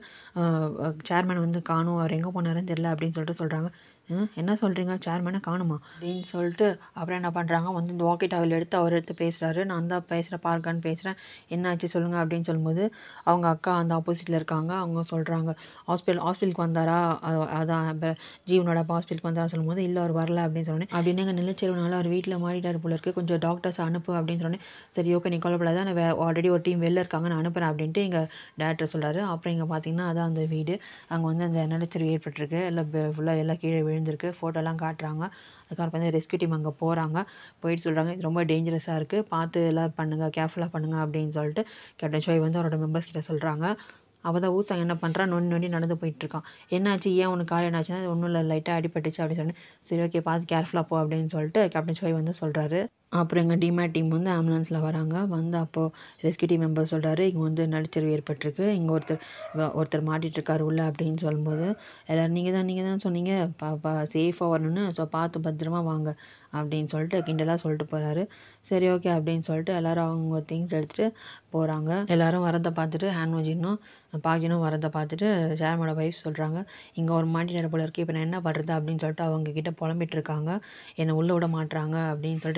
சேர்மேன் வந்து காணும் அவர் எங்கே போனாருன்னு தெரியல அப்படின்னு சொல்லிட்டு சொல்கிறாங்க "ம், என்ன சொல்கிறீங்க சேர்மேனை காணுமா அப்படின்னு சொல்லிட்டு அப்புறம் என்ன பண்ணுறாங்க வந்து இந்த வாக்கி டாவில் எடுத்து அவர் எடுத்து பேசுகிறாரு நான் தான் பேசுகிறேன் பார்க்கான்னு பேசுகிறேன் என்னாச்சு சொல்லுங்கள் அப்படின்னு சொல்லும்போது அவங்க அக்கா அந்த ஆப்போசிட்டில் இருக்காங்க அவங்க சொல்கிறாங்க ஹாஸ்பிட்டல் ஹாஸ்பிட்டலுக்கு வந்தாரா அ- அதான் இப்ப ஜீவனோட அப்பா ஹாஸ்பிட்டலுக்கு வந்தாரா சொல்லும்போது இல்லை அவர் வரல அப்படின்னு சொன்னேன் அப்படின்னு எங்கள் நிலச்சரிவுனால அவர் வீட்டில் மாறிட்டார் போல இருக்கு கொஞ்சம் டாக்டர்ஸ் அனுப்பு அப்படின்னு சொன்னேன் சரி ஓகே நீ கொல்லப்படாத நான் ஆல்ரெடி ஒரு டீம் வெளில இருக்காங்க நான் அனுப்புகிறேன் அப்படின்ட்டு எங்கள் டேரக்டர் சொல்கிறாரு அப்புறம் இங்கே பார்த்தீங்கன்னா அதான் அந்த வீடு அங்கே வந்து அந்த நிலச்சரிவு ஏற்பட்டிருக்கு எல்லாம் ஃபுல்லாக எல்லாம் கீழே விழுந்திருக்கு ஃபோட்டோலாம் காட்டுறாங்க அதுக்கப்புறம் வந்து ரெஸ்க்யூ டீம் அங்கே போகிறாங்க போயிட்டு சொல்கிறாங்க இது ரொம்ப டேஞ்சரஸாக இருக்குது பார்த்து எல்லாம் பண்ணுங்கள் கேர்ஃபுல்லாக பண்ணுங்கள் அப்படின்னு சொல்லிட்டு கேப்டன் ஷோய் வந்து அவரோட மெம்பர்ஸ் கிட்ட சொல்கிறாங்க அப்போ தான் ஊசாங் என்ன பண்ணுறான் நொண்டி நொண்டி நடந்து போயிட்டுருக்கான் என்னாச்சு ஏன் உனக்கு கால் என்னாச்சுன்னா ஒன்றும் இல்லை லைட்டாக அடிபட்டுச்சு அப்படின்னு சொன்னேன் சரி ஓகே பார்த்து கேர்ஃபுல்லாக போ அப்படின்னு சொல்லிட்டு கேப்டன் ஷோய் வந்து சொல்கிறாரு அப்புறம் எங்கள் டிமேட் டீம் வந்து ஆம்புலன்ஸில் வராங்க வந்து அப்போது ரெஸ்க்யூ டீம் மெம்பர் சொல்கிறாரு இங்கே வந்து நடிச்சரிவு ஏற்பட்டிருக்கு இங்கே ஒருத்தர் வ- ஒருத்தர் மாட்டிட்டு இருக்காரு உள்ள அப்படின்னு சொல்லும்போது எல்லோரும் நீங்கள் தான் நீங்கள் தான் சொன்னீங்க பா பா சேஃபாக வரணும்னு ஸோ பார்த்து பத்திரமா வாங்க அப்படின்னு சொல்லிட்டு கிண்டலாக சொல்லிட்டு போகிறாரு சரி ஓகே அப்படின்னு சொல்லிட்டு எல்லாரும் அவங்க திங்ஸ் எடுத்துகிட்டு போகிறாங்க எல்லாரும் வரதை பார்த்துட்டு ஹேண்ட்வாஜினும் பாஜினும் வரதை பார்த்துட்டு ஷேர்மோட ஒய்ஃப் சொல்கிறாங்க இங்கே ஒரு மாட்டினர் போல இருக்கு இப்போ நான் என்ன பண்ணுறது அப்படின்னு சொல்லிட்டு அவங்க கிட்ட புலம்பிட்டு இருக்காங்க என்னை உள்ளே விட மாட்றாங்க அப்படின்னு சொல்லிட்டு ரொம்ப இந்த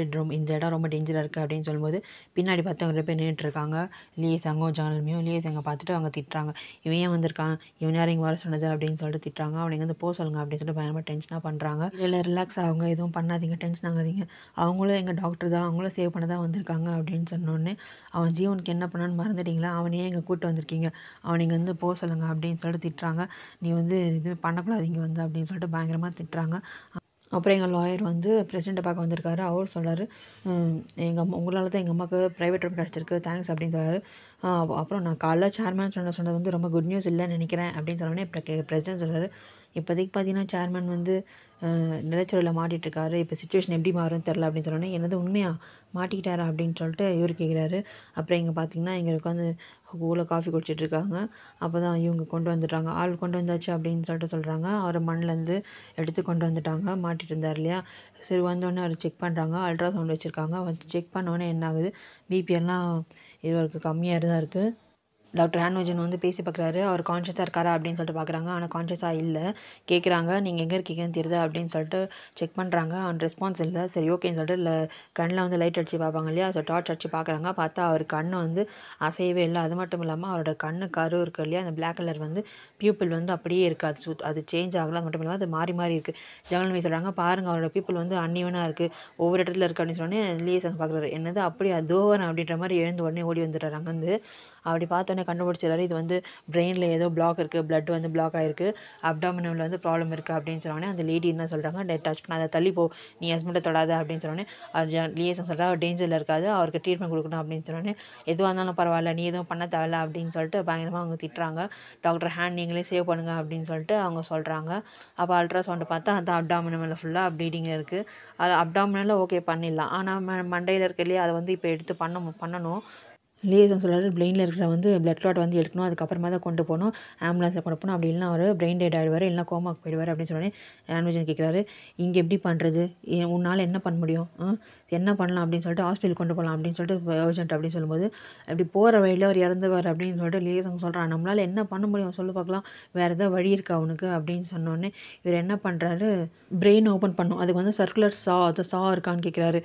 இந்த இடம் ரொம்ப டேஞ்சராக இருக்குது அப்படின்னு சொல்லும்போது பின்னாடி பார்த்து அவங்க ரெண்டு பேர் நின்றுட்டுருக்காங்க லியே சங்கும் ஜானல்மியும் லியே சங்கை பார்த்துட்டு அவங்க திட்டுறாங்க இவன் ஏன் வந்திருக்கான் இவன் யாரும் இங்கே வர சொன்னது அப்படின்னு சொல்லிட்டு திட்டுறாங்க அவனை வந்து போக சொல்லுங்க அப்படின்னு சொல்லிட்டு பயங்கரமாக டென்ஷனாக பண்ணுறாங்க இதில் ரிலாக்ஸ் ஆகுங்க எதுவும் பண்ணாதீங்க டென்ஷன் ஆகாதீங்க அவங்களும் எங்கள் டாக்டர் தான் அவங்களும் சேவ் பண்ண தான் வந்திருக்காங்க அப்படின்னு சொன்னோடனே அவன் ஜீவனுக்கு என்ன பண்ணான்னு மறந்துட்டீங்களா அவனையே இங்கே கூப்பிட்டு வந்திருக்கீங்க அவனை இங்கே வந்து போக சொல்லுங்க அப்படின்னு சொல்லிட்டு திட்டுறாங்க நீ வந்து இது பண்ணக்கூடாது இங்கே வந்து அப்படின்னு சொல்லிட்டு பயங்கரமாக திட்டுறாங்க அப்புறம் எங்கள் லாயர் வந்து பிரசிடெண்ட்டை பார்க்க வந்திருக்காரு அவர் சொல்கிறாரு எங்கள் அம்மா உங்களால் தான் எங்கள் அம்மாவுக்கு ப்ரைவேட் ரூம் கிடச்சிருக்கு தேங்க்ஸ் அப்படின்னு சொல்கிறாரு அப்புறம் நான் காலைல சேர்மேன் சொன்ன சொன்னது வந்து ரொம்ப குட் நியூஸ் இல்லைன்னு நினைக்கிறேன் அப்படின்னு சொன்னோடனே இப்போ பிரசிடென்ட் சொல்கிறாரு இப்போதைக்கு பார்த்தீங்கன்னா சேர்மேன் வந்து நிலச்சரிவில் மாட்டிகிட்ருக்காரு இப்போ சுச்சுவேஷன் எப்படி மாறும்னு தெரில அப்படின்னு சொன்னோன்னே என்னது உண்மையாக மாட்டிக்கிட்டாரா அப்படின்னு சொல்லிட்டு இவர் கேட்குறாரு அப்புறம் இங்கே பார்த்தீங்கன்னா இங்கே உட்காந்து ஊரில் காஃபி குடிச்சிட்ருக்காங்க அப்போ தான் இவங்க கொண்டு வந்துட்டாங்க ஆள் கொண்டு வந்தாச்சு அப்படின்னு சொல்லிட்டு சொல்கிறாங்க அவரை மண்ணிலேருந்து எடுத்து கொண்டு வந்துட்டாங்க மாட்டிட்டு இருந்தார் இல்லையா சரி வந்தோடனே அவர் செக் பண்ணுறாங்க அல்ட்ராசவுண்ட் வச்சுருக்காங்க வந்து செக் பண்ணோடனே என்ன ஆகுது பிபி எல்லாம் இவருக்கு கம்மியாக தான் இருக்குது டாக்டர் ஹேன்வஜன் வந்து பேசி பார்க்குறாரு அவர் கான்ஷியஸாக இருக்காரா அப்படின்னு சொல்லிட்டு பார்க்குறாங்க ஆனால் கான்ஷியஸாக இல்லை கேட்குறாங்க நீங்கள் எங்கே இருக்கீங்கன்னு தெரியுதா அப்படின்னு சொல்லிட்டு செக் பண்ணுறாங்க அவன் ரெஸ்பான்ஸ் இல்லை சரி ஓகேன்னு சொல்லிட்டு இல்லை கண்ணில் வந்து லைட் அடித்து பார்ப்பாங்க இல்லையா ஸோ டார்ச் அடித்து பார்க்குறாங்க பார்த்தா அவர் கண்ணு வந்து அசையவே இல்லை அது மட்டும் இல்லாமல் அவரோட கண்ணு கரு இருக்கு இல்லையா அந்த பிளாக் கலர் வந்து பியூப்பிள் வந்து அப்படியே இருக்குது அது சுத் அது சேஞ்ச் ஆகல அது மட்டும் இல்லாமல் அது மாறி மாறி இருக்குது ஜெகன்வி சொல்கிறாங்க பாருங்கள் அவரோட பீப்புள் வந்து அன்னிவனாக இருக்குது ஒவ்வொரு இடத்துல இருக்குது அப்படின்னு சொன்னோடனே லியேசன் பார்க்குறாரு என்னது அப்படி அதோவன் அப்படின்ற மாதிரி எழுந்து உடனே ஓடி வந்துடுறாரு அங்கேருந்து அப்படி பார்த்தோன்னே கண்டுபிடிச்சிடறாரு இது வந்து பிரெயினில் ஏதோ பிளாக் இருக்குது பிளட் வந்து பிளாக் ஆகிருக்கு அப்டாமினில் வந்து ப்ராப்ளம் இருக்குது அப்படின்னு சொன்னோடனே அந்த லேடி என்ன சொல்கிறாங்க டச் பண்ண அதை தள்ளி போ நீ ஹஸ்பண்டை தொடாத அப்படின்னு சொன்னோடனே அவர் லியேசன் சொல்கிறா அவர் டேஞ்சரில் இருக்காது அவருக்கு ட்ரீட்மெண்ட் கொடுக்கணும் அப்படின்னு சொன்னோடனே எதுவாக இருந்தாலும் பரவாயில்ல நீ எதுவும் பண்ண தேவையில்ல அப்படின்னு சொல்லிட்டு பயங்கரமாக அவங்க திட்டுறாங்க டாக்டர் ஹேண்ட் நீங்களே சேவ் பண்ணுங்கள் அப்படின்னு சொல்லிட்டு அவங்க சொல்கிறாங்க அப்போ அல்ட்ராசவுண்டு பார்த்தா அந்த அப்டாமினில் ஃபுல்லாக ப்ளீடிங் இருக்குது அது அப்டாமினில் ஓகே பண்ணிடலாம் ஆனால் ம மண்டையில் இருக்க இல்லையா அதை வந்து இப்போ எடுத்து பண்ண பண்ணணும் லியேசன் சொல்கிறாரு பிரெயினில் இருக்கிற வந்து பிளட் கிளாட் வந்து எடுக்கணும் அதுக்கப்புறமா தான் கொண்டு போகணும் ஆம்புலன்ஸில் கொண்டு போகணும் அப்படி இல்லைனா அவர் பிரெயின் டெட் ஆகிடுவார் இல்லைனா கோமாக்கு போயிடுவார் அப்படின்னு சொன்னோடனே ஆன்விஜன் கேட்குறாரு இங்கே எப்படி பண்ணுறது உன்னால் என்ன பண்ண முடியும் என்ன பண்ணலாம் அப்படின்னு சொல்லிட்டு ஹாஸ்பிட்டல் கொண்டு போகலாம் அப்படின்னு சொல்லிட்டு அர்ஜென்ட் அப்படின்னு சொல்லும்போது அப்படி போகிற வழியில் அவர் இறந்துவார் அப்படின்னு சொல்லிட்டு லியேசன் சொல்கிறான் நம்மளால் என்ன பண்ண முடியும் சொல்லு பார்க்கலாம் வேறு ஏதாவது வழி இருக்கா அவனுக்கு அப்படின்னு சொன்னோடனே இவர் என்ன பண்ணுறாரு பிரெயின் ஓப்பன் பண்ணும் அதுக்கு வந்து சர்க்குலர் சா அது சா இருக்கான்னு கேட்குறாரு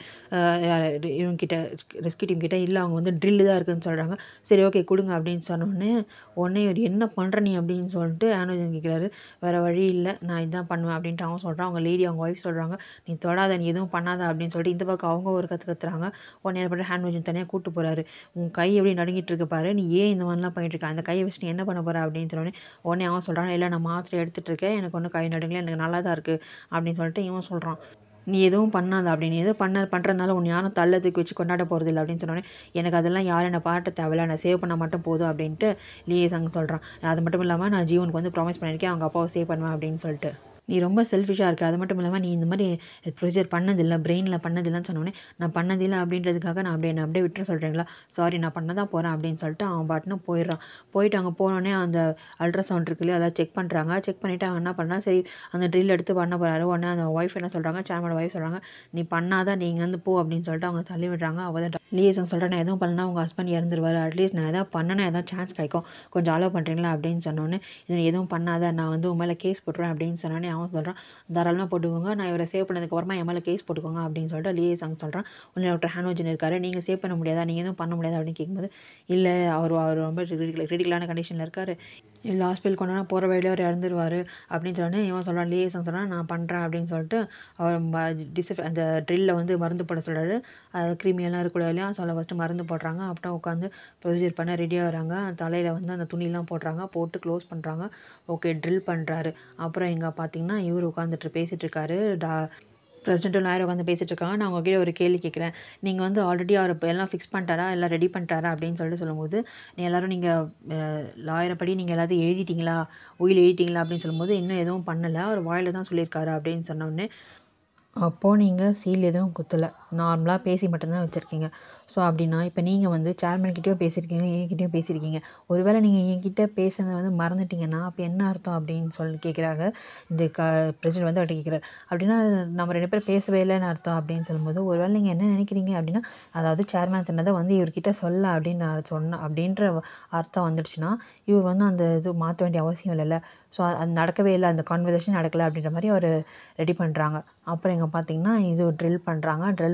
இவங்கிட்ட ரெஸ்கியூ டீம் கிட்ட இல்லை அவங்க வந்து ட்ரில்லு தான் இருக்குன்னு சொல்கிறாங்க சரி ஓகே கொடுங்க அப்படின்னு சொன்னோடனே உடனே இவர் என்ன பண்ணுற நீ அப்படின்னு சொல்லிட்டு ஆனோஜன் கேட்குறாரு வேறு வழி இல்லை நான் இதுதான் பண்ணுவேன் அப்படின்ட்டு அவன் சொல்கிறான் அவங்க லேடி அவங்க ஒய்ஃப் சொல்கிறாங்க நீ தொடாத நீ எதுவும் பண்ணாத அப்படின்னு சொல்லிட்டு இந்த பக்கம் அவங்க ஒரு கற்று கத்துறாங்க உடனே என்ன பண்ணுற ஹேண்ட்வஜன் தனியாக கூப்பிட்டு போகிறாரு உன் கை எப்படி நடுங்கிட்டு இருக்கு பாரு நீ ஏன் இந்த மாதிரிலாம் பண்ணிட்டு இருக்க அந்த கையை வச்சு நீ என்ன பண்ண போகிற அப்படின்னு சொன்னோடனே உடனே அவன் சொல்கிறான் இல்லை நான் மாத்திரை எடுத்துகிட்டு இருக்கேன் எனக்கு ஒன்றும் கை நடுங்கல எனக்கு நல்லா தான் இருக்குது அப்படின்னு சொல்லிட்டு இவன் சொல்கிறான் நீ எதுவும் பண்ணாத அப்படின்னு எதுவும் பண்ண பண்ணுறதுனால உன் யாரும் தள்ள தூக்கி வச்சு கொண்டாட போகிறது இல்லை அப்படின்னு சொன்னோடனே எனக்கு அதெல்லாம் யாரும் என்னை பாட்ட தேவையில்ல நான் சேவ் பண்ணால் மட்டும் போதும் அப்படின்ட்டு லியே சங் சொல்கிறான் அது மட்டும் இல்லாமல் நான் ஜீவனுக்கு வந்து ப்ராமிஸ் பண்ணியிருக்கேன் அவங்க அப்பாவை சேவ் பண்ணுவேன் அப்படின்னு சொல்லிட்டு நீ ரொம்ப செல்ஃபிஷாக இருக்க அது மட்டும் இல்லாமல் நீ இந்த மாதிரி ப்ரொசீஜர் பண்ணதில்லை பிரெயினில் பண்ணதில்லைன்னு சொன்னோடனே நான் பண்ணதில்லை அப்படின்றதுக்காக நான் அப்படியே நான் அப்படியே விட்டுற சொல்கிறீங்களா சாரி நான் பண்ண தான் போகிறேன் அப்படின்னு சொல்லிட்டு அவன் பாட்டுன்னு போயிடுறான் போயிட்டு அங்கே போனோடனே அந்த அல்ட்ராசவுண்ட் இருக்கு இல்லையா அதெல்லாம் செக் பண்ணுறாங்க செக் பண்ணிவிட்டு அவன் என்ன பண்ணுறான் சரி அந்த ட்ரில் எடுத்து பண்ண போகிறாரு உடனே அந்த ஒய்ஃப் என்ன சொல்கிறாங்க சேர்மன் ஒய்ஃப் சொல்கிறாங்க நீ பண்ணாதான் நீங்கள் வந்து போ அப்படின்னு சொல்லிட்டு அவங்க தள்ளி விடுறாங்க அவள் தான் லியேசன் சொல்கிறேன் நான் எதுவும் பண்ணலாம் உங்கள் ஹஸ்பண்ட் இறந்துருவார் அட்லீஸ்ட் நான் எதாவது பண்ணனா எதாவது சான்ஸ் கிடைக்கும் கொஞ்சம் அலோவ் பண்ணுறீங்களா அப்படின்னு சொன்னோன்னே இது எதுவும் பண்ணாத நான் வந்து உன் மேலே கேஸ் போட்டுருவேன் அப்படின்னு சொன்னோன்னே அவன் சொல்கிறான் தாராளமாக போட்டுக்கோங்க நான் இவரை சேவ் பண்ணதுக்கப்புறமா என் மேலே கேஸ் போட்டுக்கோங்க அப்படின்னு சொல்லிட்டு லியே சங் சொல்கிறான் உடனே டாக்டர் ஹேனோஜன் இருக்காரு நீங்கள் சேவ் பண்ண முடியாதா நீங்கள் எதுவும் பண்ண முடியாதா அப்படின்னு கேட்கும்போது இல்லை அவர் அவர் ரொம்ப கிரிட்டிக்கலான கண்டிஷனில் இருக்கார் இல்லை ஹாஸ்பிட்டல் கொண்டா போகிற வழியில் அவர் இறந்துருவார் அப்படின்னு சொன்னோன்னே இவன் சொல்கிறான் லியே சங் சொல்கிறான் நான் பண்ணுறேன் அப்படின்னு சொல்லிட்டு அவர் டிஸ்இஃப் அந்த ட்ரில்லில் வந்து மருந்து போட சொல்கிறாரு அது கிருமியெல்லாம் இருக்கக்கூடாது இல்லையா சொல்ல ஃபஸ்ட்டு மருந்து போடுறாங்க அப்புறம் உட்காந்து ப்ரொசீஜர் பண்ண ரெடியாக வராங்க தலையில் வந்து அந்த துணியெலாம் போடுறாங்க போட்டு க்ளோஸ் பண்ணுறாங்க ஓகே ட்ரில் பண்ணுறாரு அப்புறம் இங்கே பார்த்தீங்கன்னா இவர் உட்காந்துட்டு பேசிகிட்டு இருக்காரு டா பிரசிடென்ட்டும் லாயர் உட்காந்து பேசிகிட்டு இருக்காங்க நான் உங்ககிட்ட ஒரு கேள்வி கேட்குறேன் நீங்கள் வந்து ஆல்ரெடி அவர் இப்போ எல்லாம் ஃபிக்ஸ் பண்ணிட்டாரா எல்லாம் ரெடி பண்ணிட்டாரா அப்படின்னு சொல்லிட்டு சொல்லும்போது நீ எல்லோரும் நீங்கள் லாயரை படி நீங்கள் எல்லாத்தையும் எழுதிட்டீங்களா உயில் எழுதிட்டீங்களா அப்படின்னு சொல்லும்போது இன்னும் எதுவும் பண்ணலை அவர் வாயில் தான் சொல்லியிருக்காரு அப்படின்னு சொன்னோடனே அப்போது நீங்கள் சீல் எதுவும் குத்தலை நார்மலாக பேசி மட்டும்தான் வச்சுருக்கீங்க ஸோ அப்படின்னா இப்போ நீங்கள் வந்து சேர்மன்கிட்டயும் பேசியிருக்கீங்க என்கிட்டயும் பேசியிருக்கீங்க ஒருவேளை நீங்கள் என்கிட்ட பேசுனதை வந்து மறந்துட்டீங்கன்னா அப்போ என்ன அர்த்தம் அப்படின்னு சொல்லி கேட்குறாங்க இந்த க பிரசிடென்ட் வந்து அவர்கிட்ட கேட்குறாரு அப்படின்னா நம்ம ரெண்டு பேரும் பேசவே இல்லைன்னு அர்த்தம் அப்படின்னு சொல்லும்போது ஒருவேளை நீங்கள் என்ன நினைக்கிறீங்க அப்படின்னா அதாவது சேர்மேன் சொன்னதை வந்து இவர்கிட்ட சொல்ல அப்படின்னு நான் சொன்னேன் அப்படின்ற அர்த்தம் வந்துடுச்சுன்னா இவர் வந்து அந்த இது மாற்ற வேண்டிய அவசியம் இல்லைல்ல ஸோ அது நடக்கவே இல்லை அந்த கான்வர்சேஷன் நடக்கலை அப்படின்ற மாதிரி அவர் ரெடி பண்ணுறாங்க அப்புறம் இங்கே பார்த்தீங்கன்னா இது ட்ரில் பண்ணுறாங்க ட்ரில்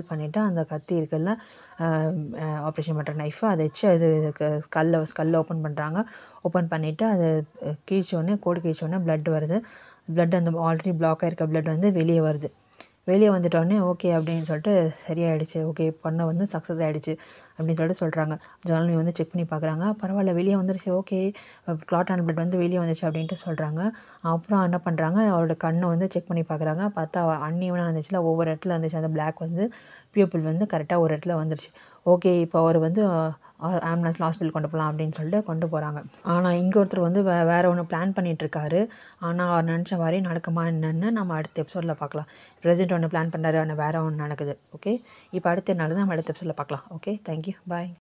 பண்ணிவிட்டு அந்த கத்தி இருக்குல்ல ஆப்ரேஷன் பண்ணுற நைஃபு அதை வச்சு அது ஸ்கல்லை ஸ்கல்லை ஓப்பன் பண்ணுறாங்க ஓப்பன் பண்ணிவிட்டு அது கிழிச்சோடனே கோடு கிழிச்சோடனே blood வருது blood அந்த ஆல்ரெடி பிளாக் ஆகிருக்க blood வந்து வெளியே வருது வெளியே வந்துட்டோடனே ஓகே அப்படின்னு சொல்லிட்டு சரியாயிடுச்சு ஓகே பண்ண வந்து சக்ஸஸ் ஆகிடுச்சு அப்படின்னு சொல்லிட்டு சொல்கிறாங்க ஜான்வி வந்து செக் பண்ணி பார்க்குறாங்க பரவாயில்ல வெளியே வந்துருச்சு ஓகே கிளாட் ஆன பிளட் வந்து வெளியே வந்துச்சு அப்படின்ட்டு சொல்கிறாங்க அப்புறம் என்ன பண்ணுறாங்க அவரோட கண்ணை வந்து செக் பண்ணி பார்க்குறாங்க பார்த்தா அன்னிவனாக இருந்துச்சுல ஒவ்வொரு இடத்துல இருந்துச்சு அந்த பிளாக் வந்து பியூப்பிள் வந்து கரெக்டாக ஒரு இடத்துல வந்துருச்சு ஓகே இப்போ அவர் வந்து ஆம்புலன்ஸில் ஹாஸ்பிட்டல் கொண்டு போகலாம் அப்படின்னு சொல்லிட்டு கொண்டு போகிறாங்க ஆனால் இங்கே ஒருத்தர் வந்து வே வேறு ஒன்று பிளான் பண்ணிகிட்ருக்காரு ஆனால் அவர் நினச்ச மாதிரி நடக்குமா என்னன்னு நம்ம அடுத்த எபிசோடில் பார்க்கலாம் ப்ரெசென்ட் ஒன்று பிளான் பண்ணுறாரு ஆனால் வேறு ஒன்று நடக்குது ஓகே இப்போ அடுத்த நாள் தான் நம்ம அடுத்த எபிசோடில் பார்க்கலாம் ஓகே தேங்க்யூ பாய்